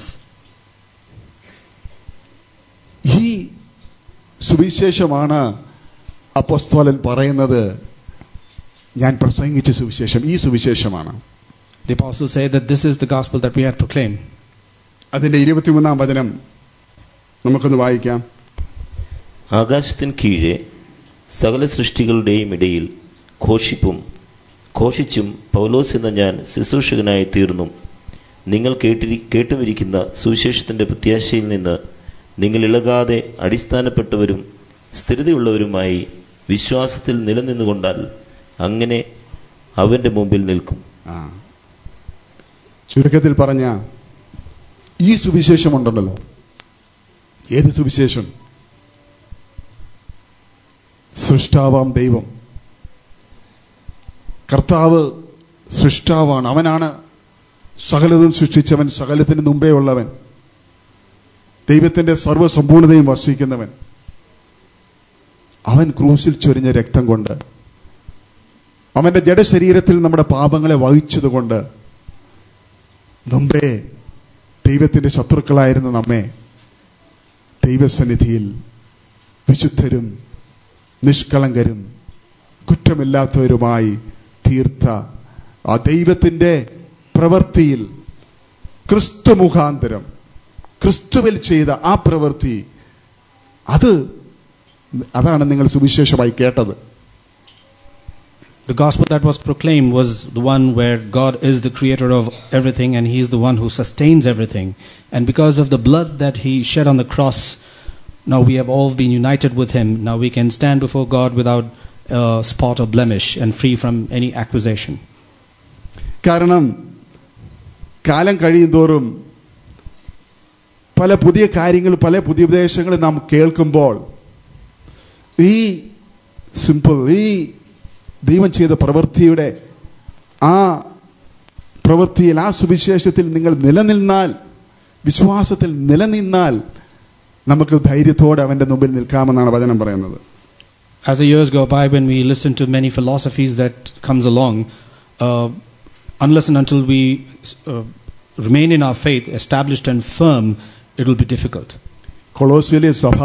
ഈ സുവിശേഷമാണ് അപ്പോസ്തോലൻ പറയുന്നത് ഞാൻ പ്രസംഗിച്ച സുവിശേഷം ഈ സുവിശേഷമാണ് The apostles say that this is the gospel that we had proclaimed. അതിൻ്റെ ഇരുപത്തിമൂന്നാം വചനം നമുക്കൊന്ന് വായിക്കാം ആകാശത്തിന് കീഴെ സകല സൃഷ്ടികളുടെയും ഇടയിൽ ഘോഷിപ്പും ഘോഷിച്ചും പൗലോസ് എന്ന ഞാൻ ശുശ്രൂഷകനായി തീർന്നു നിങ്ങൾ കേട്ടിരി കേട്ടുമിരിക്കുന്ന സുവിശേഷത്തിൻ്റെ പ്രത്യാശയിൽ നിന്ന് നിങ്ങൾ ഇളകാതെ അടിസ്ഥാനപ്പെട്ടവരും സ്ഥിരതയുള്ളവരുമായി വിശ്വാസത്തിൽ നിലനിന്നുകൊണ്ടാൽ അങ്ങനെ അവൻ്റെ മുമ്പിൽ നിൽക്കും ആ ചുരുക്കത്തിൽ പറഞ്ഞ ഈ സുവിശേഷമുണ്ടല്ലോ ഏത് സുവിശേഷം സൃഷ്ടാവാം ദൈവം കർത്താവ് സൃഷ്ടാവാണ് അവനാണ് സകലതും സൃഷ്ടിച്ചവൻ സകലത്തിന് മുമ്പേ ഉള്ളവൻ ദൈവത്തിന്റെ സർവ്വസമ്പൂർണതയും വസിക്കുന്നവൻ അവൻ ക്രൂസിൽ ചൊരിഞ്ഞ രക്തം കൊണ്ട് അവന്റെ ജഡശരീരത്തിൽ നമ്മുടെ പാപങ്ങളെ വഹിച്ചതുകൊണ്ട് മുമ്പേ ദൈവത്തിന്റെ ശത്രുക്കളായിരുന്ന നമ്മെ ദൈവസന്നിധിയിൽ വിശുദ്ധരും നിഷ്കളങ്കരും കുറ്റമില്ലാത്തവരുമായി തീർത്ത ആ ദൈവത്തിൻ്റെ പ്രവൃത്തിയിൽ ക്രിസ്തു മുഖാന്തരം ക്രിസ്തുവിൽ ചെയ്ത ആ പ്രവൃത്തി അത് അതാണ് നിങ്ങൾ സുവിശേഷമായി കേട്ടത് The gospel that was proclaimed was the one where God is the creator of everything and He is the one who sustains everything. And because of the blood that He shed on the cross, now we have all been united with Him. Now we can stand before God without uh, spot or blemish and free from any accusation. കാരണം കാലം കഴിയും തോറും പല പുതിയ കാര്യങ്ങൾ പല പുതിയ ഉപദേശങ്ങൾ നാം കേൾക്കുമ്പോൾ ഈ സിമ്പിൾ ഈ ദൈവം ചെയ്ത പ്രവൃത്തിയുടെ ആ പ്രവൃത്തിയിൽ ആ സുവിശേഷത്തിൽ നിങ്ങൾ നിലനിന്നാൽ വിശ്വാസത്തിൽ നിലനിന്നാൽ നമുക്ക് ധൈര്യത്തോടെ അവൻ്റെ മുമ്പിൽ നിൽക്കാമെന്നാണ് വചനം പറയുന്നത് As the years go by, when we listen to many philosophies that comes along, uh, unless and until we uh, remain in our faith, established and firm, it will be difficult. കൊളോസിലെ സഭ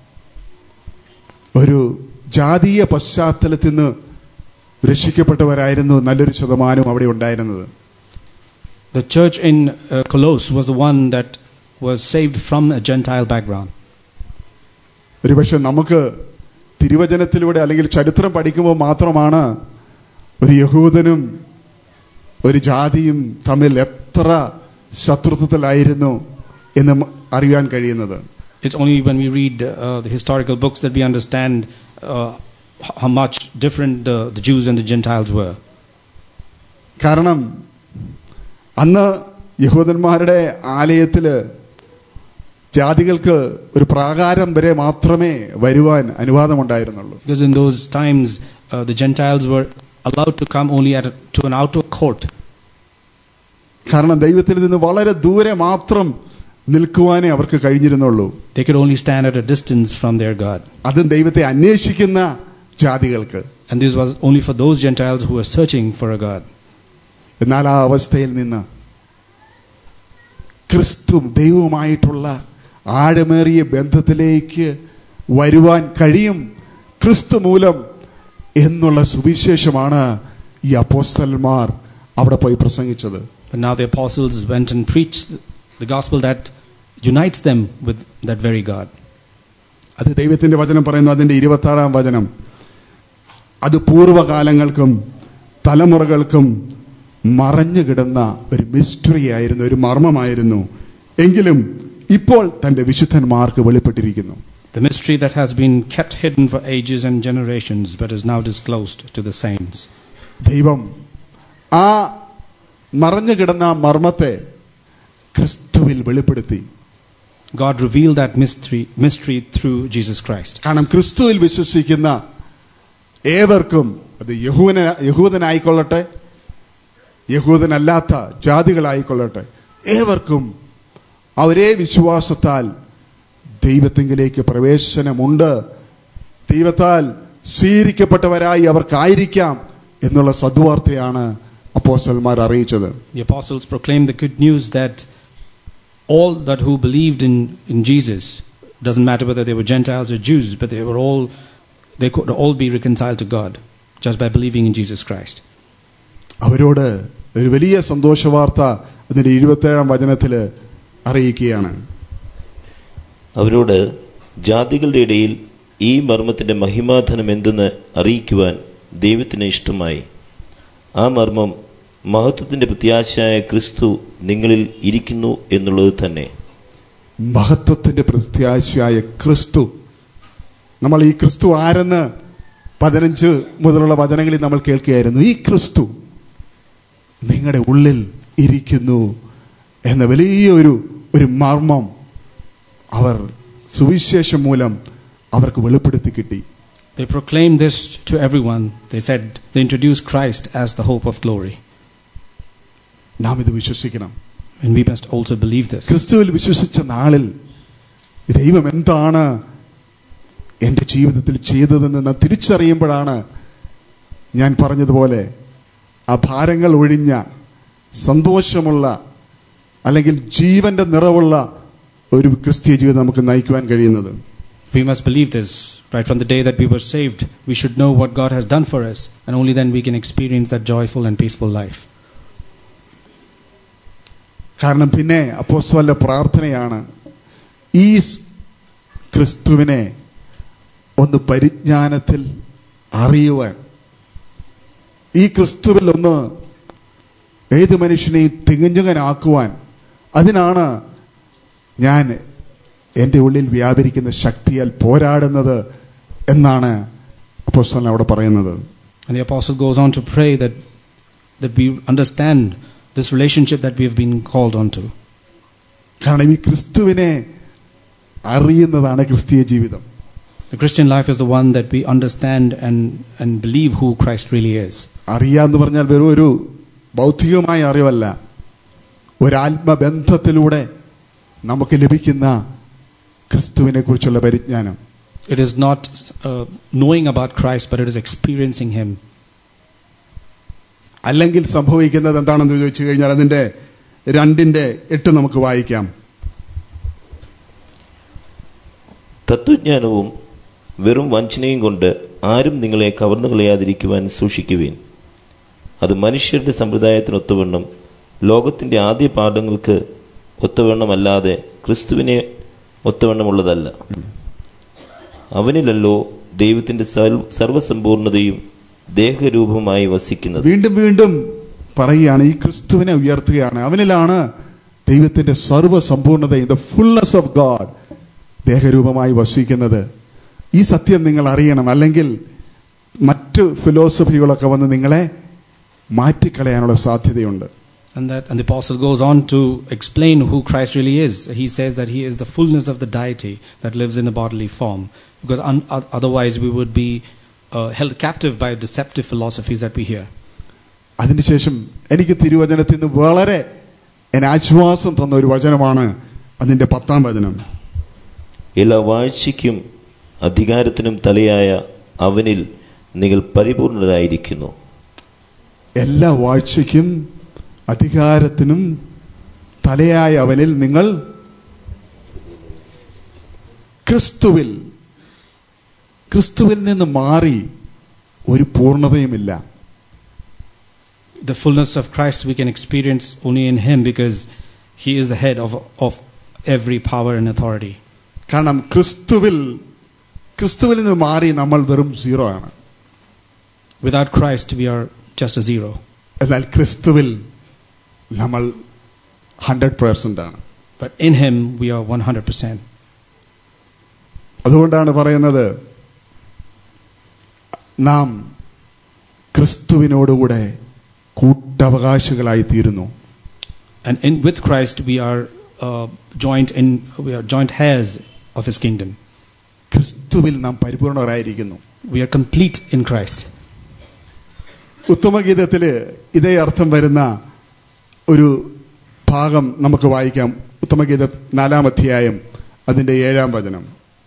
ഒരു ജാതീയ പശ്ചാത്തലത്തിൽ നിന്ന് രക്ഷിക്കപ്പെട്ടവരായിരുന്നു നല്ലൊരു ശതമാനം അവിടെ ഉണ്ടായിരുന്നത് The church in uh, Colossus was the one that was saved from a Gentile background. ഒരുപക്ഷെ നമുക്ക് തിരുവചനത്തിലൂടെ അല്ലെങ്കിൽ ചരിത്രം പഠിക്കുമ്പോൾ മാത്രമാണ് ഒരു യഹൂദനും ഒരു ജാതിയും തമ്മിൽ എത്ര ശത്രുത്വത്തിലായിരുന്നു എന്ന് മ- അറിയാൻ കഴിയുന്നത് It's only when we read uh, the historical books that we understand uh, h- how much different the, the Jews and the Gentiles were. കാരണം അന്ന് യഹൂദന്മാരുടെ ആലയത്തിൽ ജാതികൾക്ക് ഒരു പ്രാകാരം വരെ മാത്രമേ വരുവാൻ അനുവാദമുണ്ടായിരുന്നുള്ളൂ Because in those times, uh, the Gentiles were allowed to come only at a, to an outer court. കാരണം ദൈവത്തിൽ നിന്ന് വളരെ ദൂരെ മാത്രം നിൽക്കുവാനേ അവർക്ക് കഴിഞ്ഞിരുന്നുള്ളൂ They could only stand at a distance from their God. അതും ദൈവത്തെ അന്വേഷിക്കുന്ന ജാതികൾക്ക് And this was only for those Gentiles who were searching for a God. എന്നാൽ ആ അവസ്ഥയിൽ നിന്ന് ക്രിസ്തു ദൈവവുമായിട്ടുള്ള ആഴമേറിയ ബന്ധത്തിലേക്ക് വരുവാൻ കഴിയും ക്രിസ്തു മൂലം എന്നുള്ള സുവിശേഷമാണ് ഈ അപ്പോസ്തലന്മാർ അവിടെ പോയി പ്രസംഗിച്ചത് But now the apostles went and preached the gospel that unites them with that very God. അത് ദൈവത്തിന്റെ വചനം പറയുന്നു അതിന്റെ ഇരുപത്തി ആറാം വചനം അത് പൂർവ്വകാലങ്ങൾക്കും തലമുറകൾക്കും മറഞ്ഞു കിടന്ന ഒരു മിസ്റ്ററി ആയിരുന്നു ഒരു മർമ്മമായിരുന്നു എങ്കിലും ഇപ്പോൾ തന്റെ വിശുദ്ധന്മാർക്ക് വെളിപ്പെട്ടിരിക്കുന്നു The mystery that has been kept hidden for ages and generations but is now disclosed to the saints. ദൈവം ആ മറഞ്ഞു കിടന്ന ആ മർമ്മത്തെ ക്രിസ്തുവിൽ വെളിപ്പെടുത്തി God revealed that mystery, mystery through Jesus Christ. കാരണം ക്രിസ്തുവിൽ വിശ്വസിക്കുന്ന ഏവർക്കും അത് യഹൂന യഹൂദനായിക്കൊള്ളട്ടെ യഹൂദനല്ലാത്ത ജാതികളായിക്കൊള്ളട്ടെ ഏവർക്കും ആ ഒരേ വിശ്വാസത്താൽ ദൈവത്തിങ്കിലേക്ക് പ്രവേശനമുണ്ട് ദൈവത്താൽ സ്വീകരിക്കപ്പെട്ടവരായി അവർക്കായിരിക്കാം എന്നുള്ള സദ്വാർത്തയാണ് അപ്പോസ്റ്റലന്മാർ അറിയിച്ചത് The apostles proclaimed the good news that all that who believed in, in Jesus doesn't matter whether they were Gentiles or Jews, but they were all they could all be reconciled to God just by believing in Jesus Christ. അവരോട് ഒരു വലിയ സന്തോഷ വാർത്ത അതിന്റെ ഇരുപത്തേഴാം വചനത്തിൽ അറിയിക്കുകയാണ് അവരോട് ജാതികളുടെ ഇടയിൽ ഈ മർമ്മത്തിന്റെ മഹിമാധനം എന്തെന്ന് അറിയിക്കുവാൻ ദൈവത്തിന് ഇഷ്ടമായി ആ മർമ്മം മഹത്വത്തിന്റെ പ്രത്യാശയായ ക്രിസ്തു നിങ്ങളിൽ ഇരിക്കുന്നു എന്നുള്ളത് തന്നെ മഹത്വത്തിന്റെ പ്രത്യാശയായ ക്രിസ്തു നമ്മൾ ഈ ക്രിസ്തു ആരെന്ന് പതിനഞ്ച് മുതലുള്ള വചനങ്ങളിൽ നമ്മൾ കേൾക്കുകയായിരുന്നു ഈ ക്രിസ്തു നിങ്ങളുടെ ഉള്ളിൽ ഇരിക്കുന്നു എന്ന വലിയൊരു ഒരു മർമ്മം അവർ സുവിശേഷം മൂലം അവർക്ക് വെളിപ്പെടുത്തി കിട്ടി They proclaimed this to everyone. They said they introduced Christ as the hope of glory. നാം ഇത് വിശ്വസിക്കണം And we must also believe this. ക്രിസ്തുവിൽ വിശ്വസിച്ച നാളിൽ ദൈവം എന്താണ് എൻ്റെ ജീവിതത്തിൽ ചെയ്തതെന്ന് നാം തിരിച്ചറിയുമ്പോഴാണ് ഞാൻ പറഞ്ഞതുപോലെ ആ ഭാരങ്ങൾ ഒഴിഞ്ഞ സന്തോഷമുള്ള അല്ലെങ്കിൽ ജീവന്റെ നിറവുള്ള ഒരു ക്രിസ്തീയ ജീവിതം നമുക്ക് നയിക്കുവാൻ കഴിയുന്നത് We must believe this. Right from the day that we were saved, we should know what God has done for us, and only then we can experience that joyful and peaceful life. കാരണം പിന്നെ അപ്പോസ്തലന്റെ പ്രാർത്ഥനയാണ് ഈ സ് ക്രിസ്തുവിനെ ഒന്ന് പരിജ്ഞാനത്തിൽ അറിയുവാൻ ഈ ക്രിസ്തുവിൽ ഒന്ന് ഏത് മനുഷ്യനെയും തികഞ്ഞകനാക്കുവാൻ അതിനാണ് ഞാൻ എൻ്റെ ഉള്ളിൽ വ്യാപരിക്കുന്ന ശക്തിയാൽ പോരാടുന്നത് എന്നാണ് അപ്പോസ്തലൻ അവിടെ പറയുന്നത് And the apostle goes on to pray that, that we understand this relationship that we have been called onto. കാരണം ഈ ക്രിസ്തുവിനെ അറിയുന്നതാണ് ക്രിസ്തീയ ജീവിതം The Christian life is the one that we understand and, and believe who Christ really is. അറിയാന്ന് പറഞ്ഞാൽ വെറും ഒരു ബൗദ്ധികമായ അറിവല്ല ഒരാത്മബന്ധത്തിലൂടെ നമുക്ക് ലഭിക്കുന്ന ക്രിസ്തുവിനെ കുറിച്ചുള്ള പരിജ്ഞാനം It is not uh, knowing about Christ, but it is experiencing Him. അല്ലെങ്കിൽ സംഭവിക്കുന്നത് എന്താണെന്ന് ചോദിച്ചു കഴിഞ്ഞാൽ അതിന്റെ രണ്ടിന്റെ എട്ട് നമുക്ക് വായിക്കാം തത്വജ്ഞാനവും വെറും വഞ്ചനയും കൊണ്ട് ആരും നിങ്ങളെ കവർന്നു കളയാതിരിക്കുവാൻ സൂക്ഷിക്കുവിൻ അത് മനുഷ്യരുടെ സമ്പ്രദായത്തിനൊത്തവണ്ണം ലോകത്തിൻ്റെ ആദ്യ പാഠങ്ങൾക്ക് ഒത്തവണ്ണമല്ലാതെ ക്രിസ്തുവിനെ ഒത്തവണ്ണമുള്ളതല്ല അവനിലല്ലോ ദൈവത്തിൻ്റെ സർവ സർവസമ്പൂർണതയും ദേഹരൂപമായി വസിക്കുന്നത് വീണ്ടും വീണ്ടും പറയുകയാണ് ഈ ക്രിസ്തുവിനെ ഉയർത്തുകയാണ് അവനിലാണ് ദൈവത്തിന്റെ സർവ്വസമ്പൂർണതയും ദ ഫുൾനെസ് ഓഫ് ഗാഡ് ദേഹരൂപമായി വസിക്കുന്നത് ഈ സത്യം നിങ്ങൾ അറിയണം അല്ലെങ്കിൽ മറ്റു ഫിലോസഫികളൊക്കെ വന്ന് നിങ്ങളെ മാറ്റിക്കളയാനുള്ള സാധ്യതയുണ്ട് And that and the apostle goes on to explain who Christ really is. He says that he is the fullness of the deity that lives in a bodily form. Because un- o- otherwise we would be uh, held captive by deceptive philosophies that we hear. അതിനുശേഷം എനിക്ക് തിരുവചനത്തിൽ നിന്ന് വളരെ എന്നെ ആശ്വാസം തന്ന ഒരു വചനമാണ് അതിന്റെ പത്താം വചനം എല്ലാ വാഴ്ചയ്ക്കും അധികാരത്തിനും തലയായ അവനിൽ നിങ്ങൾ പരിപൂർണരായിരിക്കുന്നു എല്ലാ വാഴ്ചയ്ക്കും അധികാരത്തിനും തലയായ അവനിൽ നിങ്ങൾ ക്രിസ്തുവിൽ ക്രിസ്തുവിൽ നിന്ന് മാറി ഒരു പൂർണ്ണതയുമില്ല The fullness of Christ we can experience only in him because he is the head of, of every power and authority. കാരണം ക്രിസ്തുവിൽ ക്രിസ്തുവിൽ നിന്ന് മാറി നമ്മൾ വെറും സീറോ ആണ് Without Christ we are just a zero. എന്നാൽ ക്രിസ്തുവിൽ നമ്മൾ ഹൺഡ്രഡ് പേഴ്സൻ്റ് ആണ് But in him we are 100%. അതുകൊണ്ടാണ് പറയുന്നത് നാം ക്രിസ്തുവിനോടുകൂടെ കൂട്ടവകാശികളായി തീരുന്നു And in with Christ we are uh, joint in we are joint heirs of his kingdom. ക്രിസ്തുവിൽ നാം പരിപൂർണരായിരിക്കുന്നു We are complete in Christ. ഉത്തമഗീതത്തില് ഇതേ അർത്ഥം വരുന്ന ഒരു ഭാഗം നമുക്ക് വായിക്കാം ഉത്തമഗീത നാലാം അധ്യായം അതിന്റെ ഏഴാം വചനം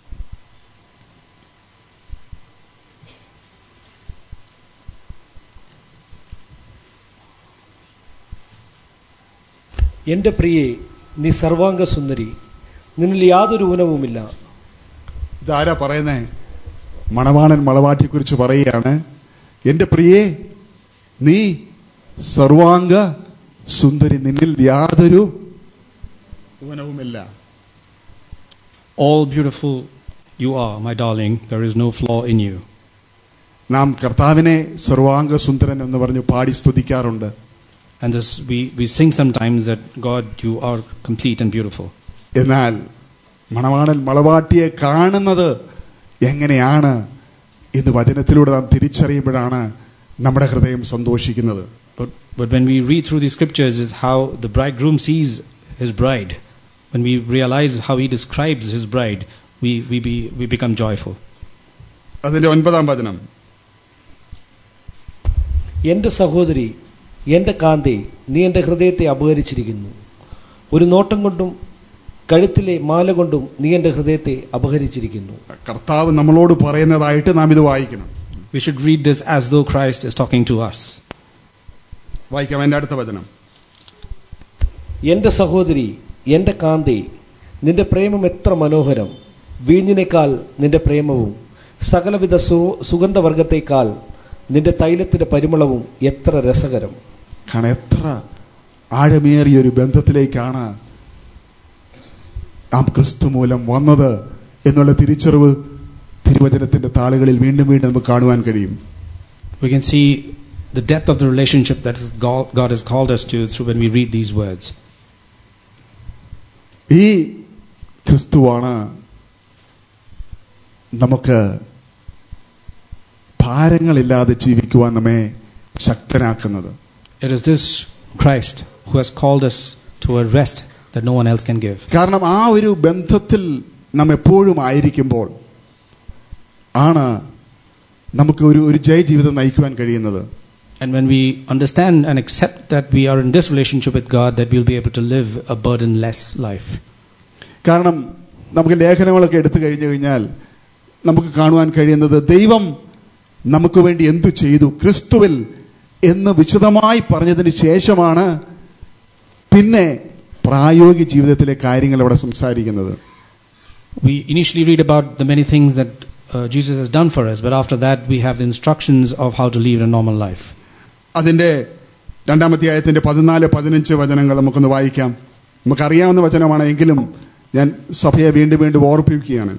എൻ്റെ പ്രിയെ നീ സർവാംഗ സുന്ദരി നിന്നിൽ യാതൊരു ഊനവുമില്ല ഇതാരാ പറയുന്നേ മണവാളൻ മളവാട്ടിയെക്കുറിച്ച് പറയുകയാണ് എൻ്റെ പ്രിയേ നീ സർവാംഗ സുന്ദരി നിന്നിൽ യാതൊരു ഊനവുമില്ല All beautiful you are, my darling. There is no flaw in you. നാം കർത്താവിനെ സർവാംഗ സുന്ദരൻ എന്ന് പറഞ്ഞ് പാടി സ്തുതിക്കാറുണ്ട് And this we, we sing sometimes that God, you are complete and beautiful. എന്നാൽ മണവാളൻ മളവാട്ടിയെ കാണുന്നത് എങ്ങനെയാണ് എന്ന് വചനത്തിലൂടെ നാം തിരിച്ചറിയുമ്പോഴാണ് നമ്മുടെ ഹൃദയം സന്തോഷിക്കുന്നത് But, but when we read through the scriptures, is how the bridegroom sees his bride. When we realize how he describes his bride, we, we, be, we become joyful. അതിന്റെ ഒൻപതാം വചനം എൻ്റെ സഹോദരി എൻ്റെ കാന്തി നീ എൻ്റെ ഹൃദയത്തെ അപഹരിച്ചിരിക്കുന്നു ഒരു നോട്ടം കൊണ്ടും കഴുത്തിലെ മാല കൊണ്ടും നീ എൻ്റെ ഹൃദയത്തെ അപഹരിച്ചിരിക്കുന്നു കർത്താവ് നമ്മളോട് പറയുന്നതായിട്ട് നാം ഇത് വായിക്കണം We should read this as though Christ is talking to us. വായിക്കാം എൻ്റെ അടുത്ത വചനം എൻ്റെ സഹോദരി എൻ്റെ കാന്തി നിന്റെ പ്രേമം എത്ര മനോഹരം വീഞ്ഞിനേക്കാൾ നിന്റെ പ്രേമവും സകലവിധ സു സുഗന്ധവർഗത്തേക്കാൾ നിന്റെ തൈലത്തിന്റെ പരിമളവും എത്ര രസകരം കാരണം എത്ര ആഴമേറിയ ഒരു ബന്ധത്തിലേക്കാണ് നാം ക്രിസ്തു മൂലം വന്നത് എന്നുള്ള തിരിച്ചറിവ് തിരുവചനത്തിന്റെ താളുകളിൽ വീണ്ടും വീണ്ടും നമുക്ക് കാണുവാൻ കഴിയും We can see the depth of the relationship that is God God has called us to through when we read these words. ഈ ക്രിസ്തുവാണ് നമുക്ക് ഭാരങ്ങളില്ലാതെ ജീവിക്കുവാൻ നമ്മെ ശക്തനാക്കുന്നത് It is this Christ who has called us to a rest that no one else can give. കാരണം ആ ഒരു ബന്ധത്തിൽ നാം എപ്പോഴും ആയിരിക്കുമ്പോൾ ആണ് നമുക്ക് ഒരു ഒരു ജയ ജീവിതം നയിക്കുവാൻ കഴിയുന്നത് And when we understand and accept that we are in this relationship with God, that we'll be able to live a burdenless life. കാരണം നമുക്ക് ലേഖനങ്ങളൊക്കെ എടുത്തു കഴിഞ്ഞു കഴിഞ്ഞാൽ നമുക്ക് കാണുവാൻ കഴിയുന്നത് ദൈവം നമുക്ക് വേണ്ടി എന്തു ചെയ്തു ക്രിസ്തുവിൽ എന്ന് വിശദമായി പറഞ്ഞതിന് ശേഷമാണ് പിന്നെ പ്രായോഗിക ജീവിതത്തിലെ കാര്യങ്ങൾ അവിടെ സംസാരിക്കുന്നത് We initially read about the many things that uh, Jesus has done for us, but after that, we have the instructions of how to live a normal life. അതിൻ്റെ രണ്ടാമധ്യായത്തിൻ്റെ പതിനാല് പതിനഞ്ച് വചനങ്ങൾ നമുക്കൊന്ന് വായിക്കാം നമുക്കറിയാവുന്ന വചനമാണ് എങ്കിലും ഞാൻ സഭയെ വീണ്ടും വീണ്ടും ഓർപ്പിക്കുകയാണ്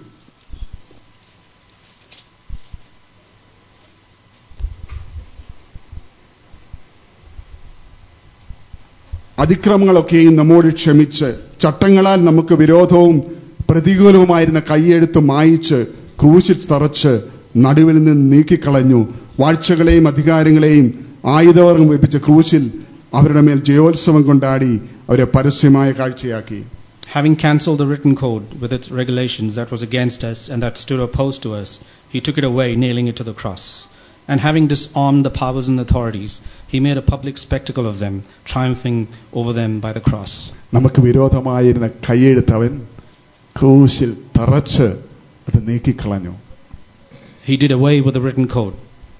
അതിക്രമങ്ങളൊക്കെയും നമ്മോട് ക്ഷമിച്ച് ചട്ടങ്ങളാൽ നമുക്ക് വിരോധവും പ്രതികൂലവുമായിരുന്ന കൈയെഴുത്ത് മായിച്ച് ക്രൂശിൽ തറച്ച് നടുവിൽ നിന്ന് നീക്കിക്കളഞ്ഞു വാഴ്ചകളെയും അധികാരങ്ങളെയും ആയുധവർഗം വെപ്പിച്ച ക്രൂശിൽ അവരുടെ മേൽ ജയോത്സവം കൊണ്ടാടി അവരെ പരസ്യമായ കാഴ്ചയാക്കി Having cancelled the written code with its regulations that was against us and that stood opposed to us, he took it away, nailing it to the cross. And having disarmed the powers and authorities, he made a public spectacle of them, triumphing over them by the cross. നമുക്ക് വിരോധമായിരുന്ന കൈയെഴുത്ത് അവൻ ക്രൂശിൽ തറച്ച് അത് നീക്കിക്കളഞ്ഞു He did away with the written code.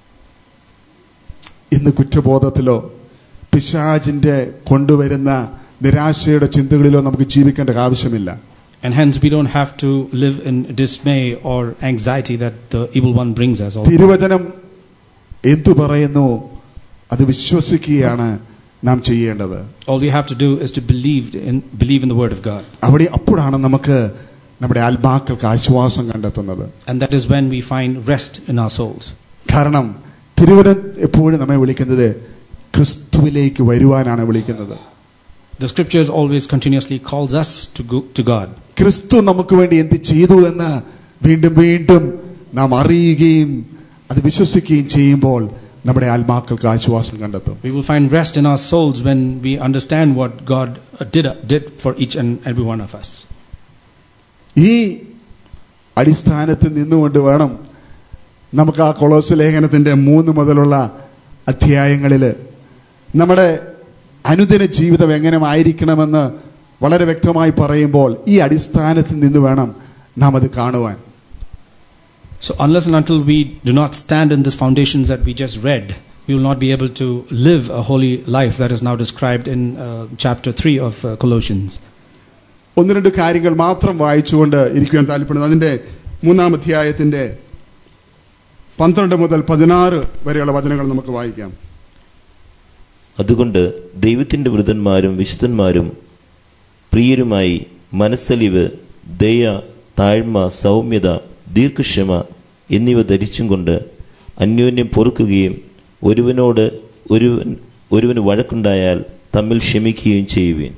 ഇന്ന് കുറ്റബോധത്തിലോ പിശാചിന്റെ കൊണ്ടുവരുന്ന നിരാശയുടെ ചിന്തകളിലോ നമുക്ക് ജീവിക്കേണ്ട ആവശ്യമില്ല And hence, we don't have to live in dismay or anxiety that the evil one brings us. all the time. തിരുവചനം എന്തു പറയുന്നു അത് വിശ്വസിക്കുകയാണ് നാം ചെയ്യേണ്ടത് All we have to do is to believe in, believe in the Word of God. അവിടെ അപ്പോഴാണ് നമുക്ക് നമ്മുടെ ആത്മാക്കൾക്ക് ആശ്വാസം കണ്ടെത്തുന്നത് And that is when we find rest in our souls. കാരണം തിരുവചനം എപ്പോഴും നമ്മെ വിളിക്കുന്നത് ക്രിസ്തുവിലേക്ക് വരുവാനാണ് വിളിക്കുന്നത് The scriptures always continuously calls us to go to God. ക്രിസ്തു നമുക്ക് വേണ്ടി എന്ത് ചെയ്തു എന്ന് വീണ്ടും വീണ്ടും നാം അറിയുകയും അത് വിശ്വസിക്കുകയും ചെയ്യുമ്പോൾ നമ്മുടെ ആത്മാക്കൾക്ക് ആശ്വാസം കണ്ടെത്തും We will find rest in our souls when we understand what God uh, did, did for each and every one of us. ഈ അടിസ്ഥാനത്തിൽ നിന്നുകൊണ്ട് വേണം നമുക്ക് ആ കൊളോസ് ലേഖനത്തിൻ്റെ മൂന്ന് മുതലുള്ള അധ്യായങ്ങളിൽ നമ്മുടെ അനുദിന ജീവിതം എങ്ങനെ ആയിരിക്കണമെന്ന് വളരെ വ്യക്തമായി പറയുമ്പോൾ ഈ അടിസ്ഥാനത്തിൽ നിന്ന് വേണം നാം അത് കാണുവാൻ So, unless and until we do not stand in these foundations that we just read, we will not be able to live a holy life that is now described in uh, chapter 3 of uh, Colossians. ഒന്ന് രണ്ട് കാര്യങ്ങൾ മാത്രം വായിച്ചുകൊണ്ട് ഇരിക്കുവാൻ താല്പര്യപ്പെടുന്നു അതിൻ്റെ മൂന്നാം അധ്യായത്തിൻ്റെ പന്ത്രണ്ട് മുതൽ പതിനാറ് വരെയുള്ള വചനങ്ങൾ നമുക്ക് വായിക്കാം അതുകൊണ്ട് ദൈവത്തിൻ്റെ വൃതന്മാരും വിശുദ്ധന്മാരും പ്രിയരുമായി മനസ്സലിവ് ദയ താഴ്മ സൗമ്യത ദീർഘക്ഷമ എന്നിവ ധരിച്ചും കൊണ്ട് അന്യോന്യം പൊറുക്കുകയും ഒരുവനോട് ഒരുവൻ ഒരുവന് വഴക്കുണ്ടായാൽ തമ്മിൽ ക്ഷമിക്കുകയും ചെയ്യുവീൻ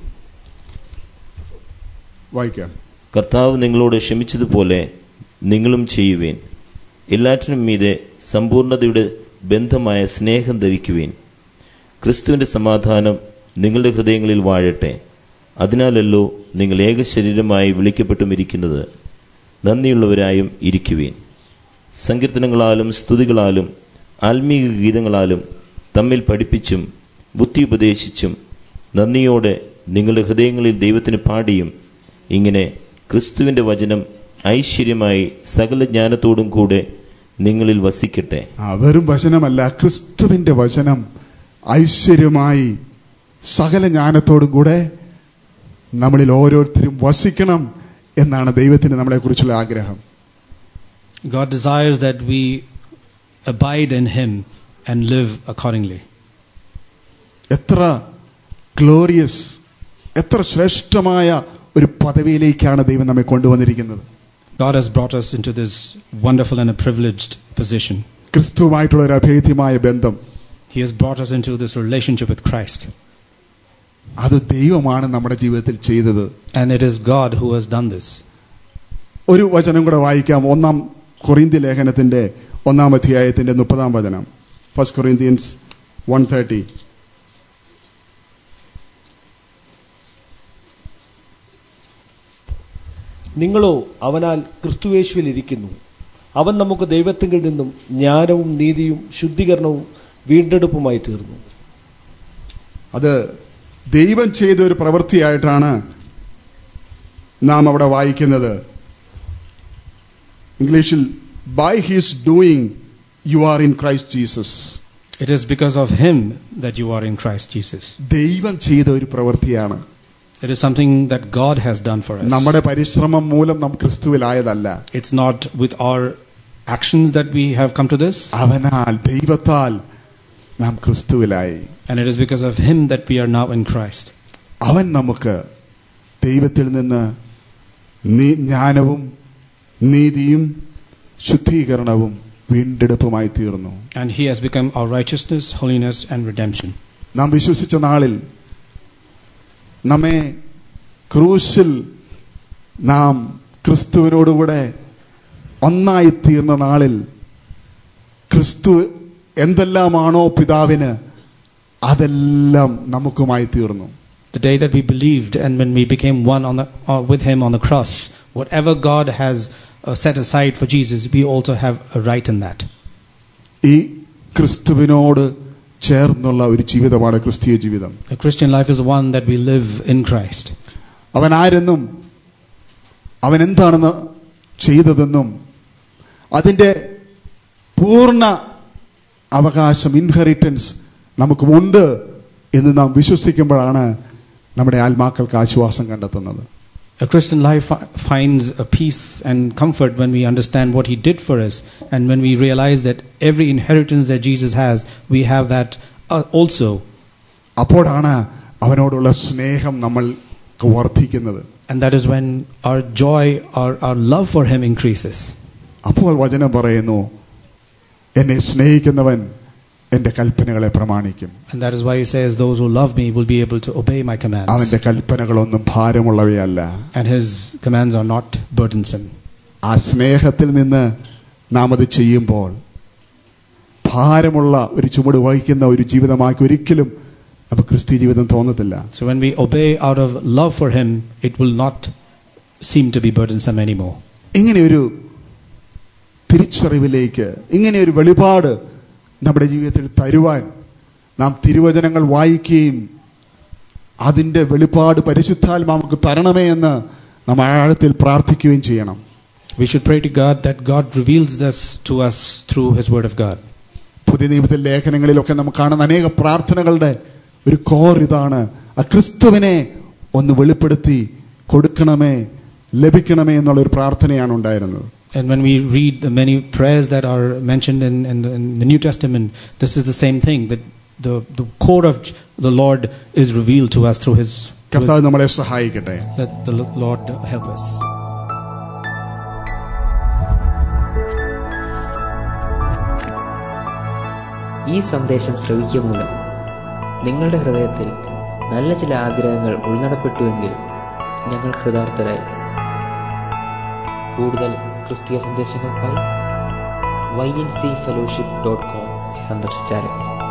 വായിക്കാം കർത്താവ് നിങ്ങളോട് ക്ഷമിച്ചതുപോലെ നിങ്ങളും ചെയ്യുവീൻ എല്ലാറ്റിനും മീതെ സമ്പൂർണതയുടെ ബന്ധമായ സ്നേഹം ധരിക്കുവീൻ ക്രിസ്തുവിൻ്റെ സമാധാനം നിങ്ങളുടെ ഹൃദയങ്ങളിൽ വാഴട്ടെ അതിനാലല്ലോ നിങ്ങൾ ഏക ശരീരമായി വിളിക്കപ്പെട്ടും ഇരിക്കുന്നത് നന്ദിയുള്ളവരായും ഇരിക്കുവീൻ സങ്കീർത്തനങ്ങളാലും സ്തുതികളാലും ആത്മീക ഗീതങ്ങളാലും തമ്മിൽ പഠിപ്പിച്ചും ബുദ്ധി ഉപദേശിച്ചും നന്ദിയോടെ നിങ്ങളുടെ ഹൃദയങ്ങളിൽ ദൈവത്തിന് പാടിയും ഇങ്ങനെ ക്രിസ്തുവിൻ്റെ വചനം ഐശ്വര്യമായി സകല ജ്ഞാനത്തോടും കൂടെ നിങ്ങളിൽ വസിക്കട്ടെ ആ, വെറും വചനമല്ല ക്രിസ്തുവിന്റെ വചനം ഐശ്വര്യമായി സകല ജ്ഞാനത്തോടും കൂടെ നമ്മളിൽ ഓരോരുത്തരും വസിക്കണം എന്നാണ് ദൈവത്തിന് നമ്മളെക്കുറിച്ചുള്ള ആഗ്രഹം God desires that we abide in Him and live accordingly. എത്ര ഗ്ലോറിയസ് എത്ര ശ്രേഷ്ഠമായ ഒരു പദവിയിലേക്കാണ് ദൈവം നമ്മെ കൊണ്ടുവന്നിരിക്കുന്നത് God has brought us into this wonderful and a privileged position. ക്രിസ്തുവുമായിട്ടുള്ള ഒരു അഭേദ്യമായ ബന്ധം He has brought us into this relationship with Christ. അത് ദൈവമാണ് നമ്മുടെ ജീവിതത്തിൽ ചെയ്തത് And it is God who has done this. ഒരു വചനം കൂടെ വായിക്കാം ഒന്നാം കൊറിന്ത്യ ലേഖനത്തിന്റെ ഒന്നാം അധ്യായത്തിന്റെ മുപ്പതാം വചനം ഫസ്റ്റ് കൊറിന്ത്യൻസ് വൺ തേർട്ടി നിങ്ങളോ അവനാൽ ക്രിസ്തുവേശുവിൽ ഇരിക്കുന്നു അവൻ നമുക്ക് ദൈവത്തിങ്കിൽ നിന്നും ജ്ഞാനവും നീതിയും ശുദ്ധീകരണവും വീണ്ടെടുപ്പുമായി തീർന്നു അത് ദൈവം ചെയ്ത ഒരു പ്രവൃത്തിയായിട്ടാണ് നാം അവിടെ വായിക്കുന്നത് ഇംഗ്ലീഷിൽ by his doing you are in Christ Jesus It is because of Him that you are in Christ Jesus. ദൈവം ചെയ്ത ഒരു പ്രവൃത്തിയാണ് It is something that God has done for us. നമ്മുടെ പരിശ്രമം മൂലം നാം ക്രിസ്തുവിലായതല്ല It's not with our actions that we have come to this, അവനാൽ ദൈവത്താൽ നാം ക്രിസ്തുവിലായി and it is because of Him that we are now in Christ. അവൻ നമുക്ക് ദൈവത്തിൽ നിന്ന് നീ- ജ്ഞാനവും നീതിയും ശുദ്ധീകരണവും വീണ്ടെടുപ്പുമായി തീർന്നു And He has become our righteousness, holiness, and redemption. നാം വിശ്വസിച്ച നാളിൽ നമ്മെ ക്രൂശിൽ നാം ക്രിസ്തുവിനോടുകൂടെ ഒന്നായി തീർന്ന നാളിൽ ക്രിസ്തു എന്തെല്ലാമാണോ പിതാവിന് അതെല്ലാം നമുക്കുമായി തീർന്നു The day that we believed and when we became one on the, uh, with Him on the cross, whatever God has uh, set aside for Jesus, we also have a right in that. ഈ ക്രിസ്തുവിനോട് ചേർന്നുള്ള ഒരു ജീവിതമാണ് ക്രിസ്തീയ ജീവിതം A Christian life is one that we live in Christ. അവൻ ആരെന്നും അവൻ എന്താണെന്ന് ചെയ്തതെന്നും അതിൻ്റെ പൂർണ്ണ അവകാശം ഇൻഹെറിറ്റൻസ് നമുക്കുമുണ്ട് എന്ന് നാം വിശ്വസിക്കുമ്പോഴാണ് നമ്മുടെ ആത്മാക്കൾക്ക് ആശ്വാസം കണ്ടെത്തുന്നത് A Christian life fi- finds a peace and comfort when we understand what He did for us, and when we realize that every inheritance that Jesus has, we have that uh, also. അപ്പോഴാണ് അവനോടുള്ള സ്നേഹം നമ്മൾ വർദ്ധിക്കുന്നത് And that is when our joy, our, our love for Him increases. അപ്പോൾ വചനം പറയുന്നു എന്നെ സ്നേഹിക്കുന്നവൻ എൻ്റെ കൽപ്പനകളെ പ്രമാണിക്കും And that is why He says, Those who love me will be able to obey my commands. അവൻ്റെ കൽപ്പനകളൊന്നും ഭാരമുള്ളവയല്ല And His commands are not burdensome. ആ സ്നേഹത്തിൽ നിന്ന് നാം അത് ചെയ്യുമ്പോൾ ഭാരമുള്ള ഒരു ചുമട് വഹിക്കുന്ന ഒരു ജീവിതമാക്കി ഒരിക്കലും നമുക്ക് ക്രിസ്ത്യ ജീവിതം തോന്നത്തില്ല So when we obey out of love for Him, it will not seem to be burdensome anymore. ഇങ്ങനെ ഒരു തിരിച്ചറിവിലേക്ക് ഇങ്ങനെ ഒരു വെളിപാട് നമ്മുടെ ജീവിതത്തിൽ തരുവാൻ നാം തിരുവചനങ്ങൾ വായിക്കുകയും അതിൻ്റെ വെളിപാട് പരിശുദ്ധാത്മാവ് തരണമേ എന്ന് നാം ആഴത്തിൽ പ്രാർത്ഥിക്കുകയും ചെയ്യണം We should pray to God that God reveals this to us through His Word of God. പുതിയ നിയമത്തിൽ ലേഖനങ്ങളിലൊക്കെ നമുക്ക് കാണുന്ന അനേക പ്രാർത്ഥനകളുടെ ഒരു കോർ ഇതാണ് ആ ക്രിസ്തുവിനെ ഒന്ന് വെളിപ്പെടുത്തി കൊടുക്കണമേ ലഭിക്കണമേ എന്നുള്ള ഒരു പ്രാർത്ഥനയാണ് ഉണ്ടായിരുന്നത് And when we read the many prayers that are mentioned in, in, the, in the New Testament, this is the same thing that the, the core of the Lord is revealed to us through His. കർത്താവ് നമ്മളെ സഹായിക്കട്ടെ Let the Lord help us. ഈ സന്ദേശം ശ്രവിക്കുക മൂലം നിങ്ങളുടെ ഹൃദയത്തിൽ നല്ല ചില ആഗ്രഹങ്ങൾ ഉൾനടപ്പെട്ടുവെങ്കിൽ ഞങ്ങൾ കൃതാർത്ഥരായി കൂടുതൽ ക്രിസ്തീയ സന്ദേശങ്ങൾക്കായി Y N C fellowship dot com സന്ദർശിച്ചാലും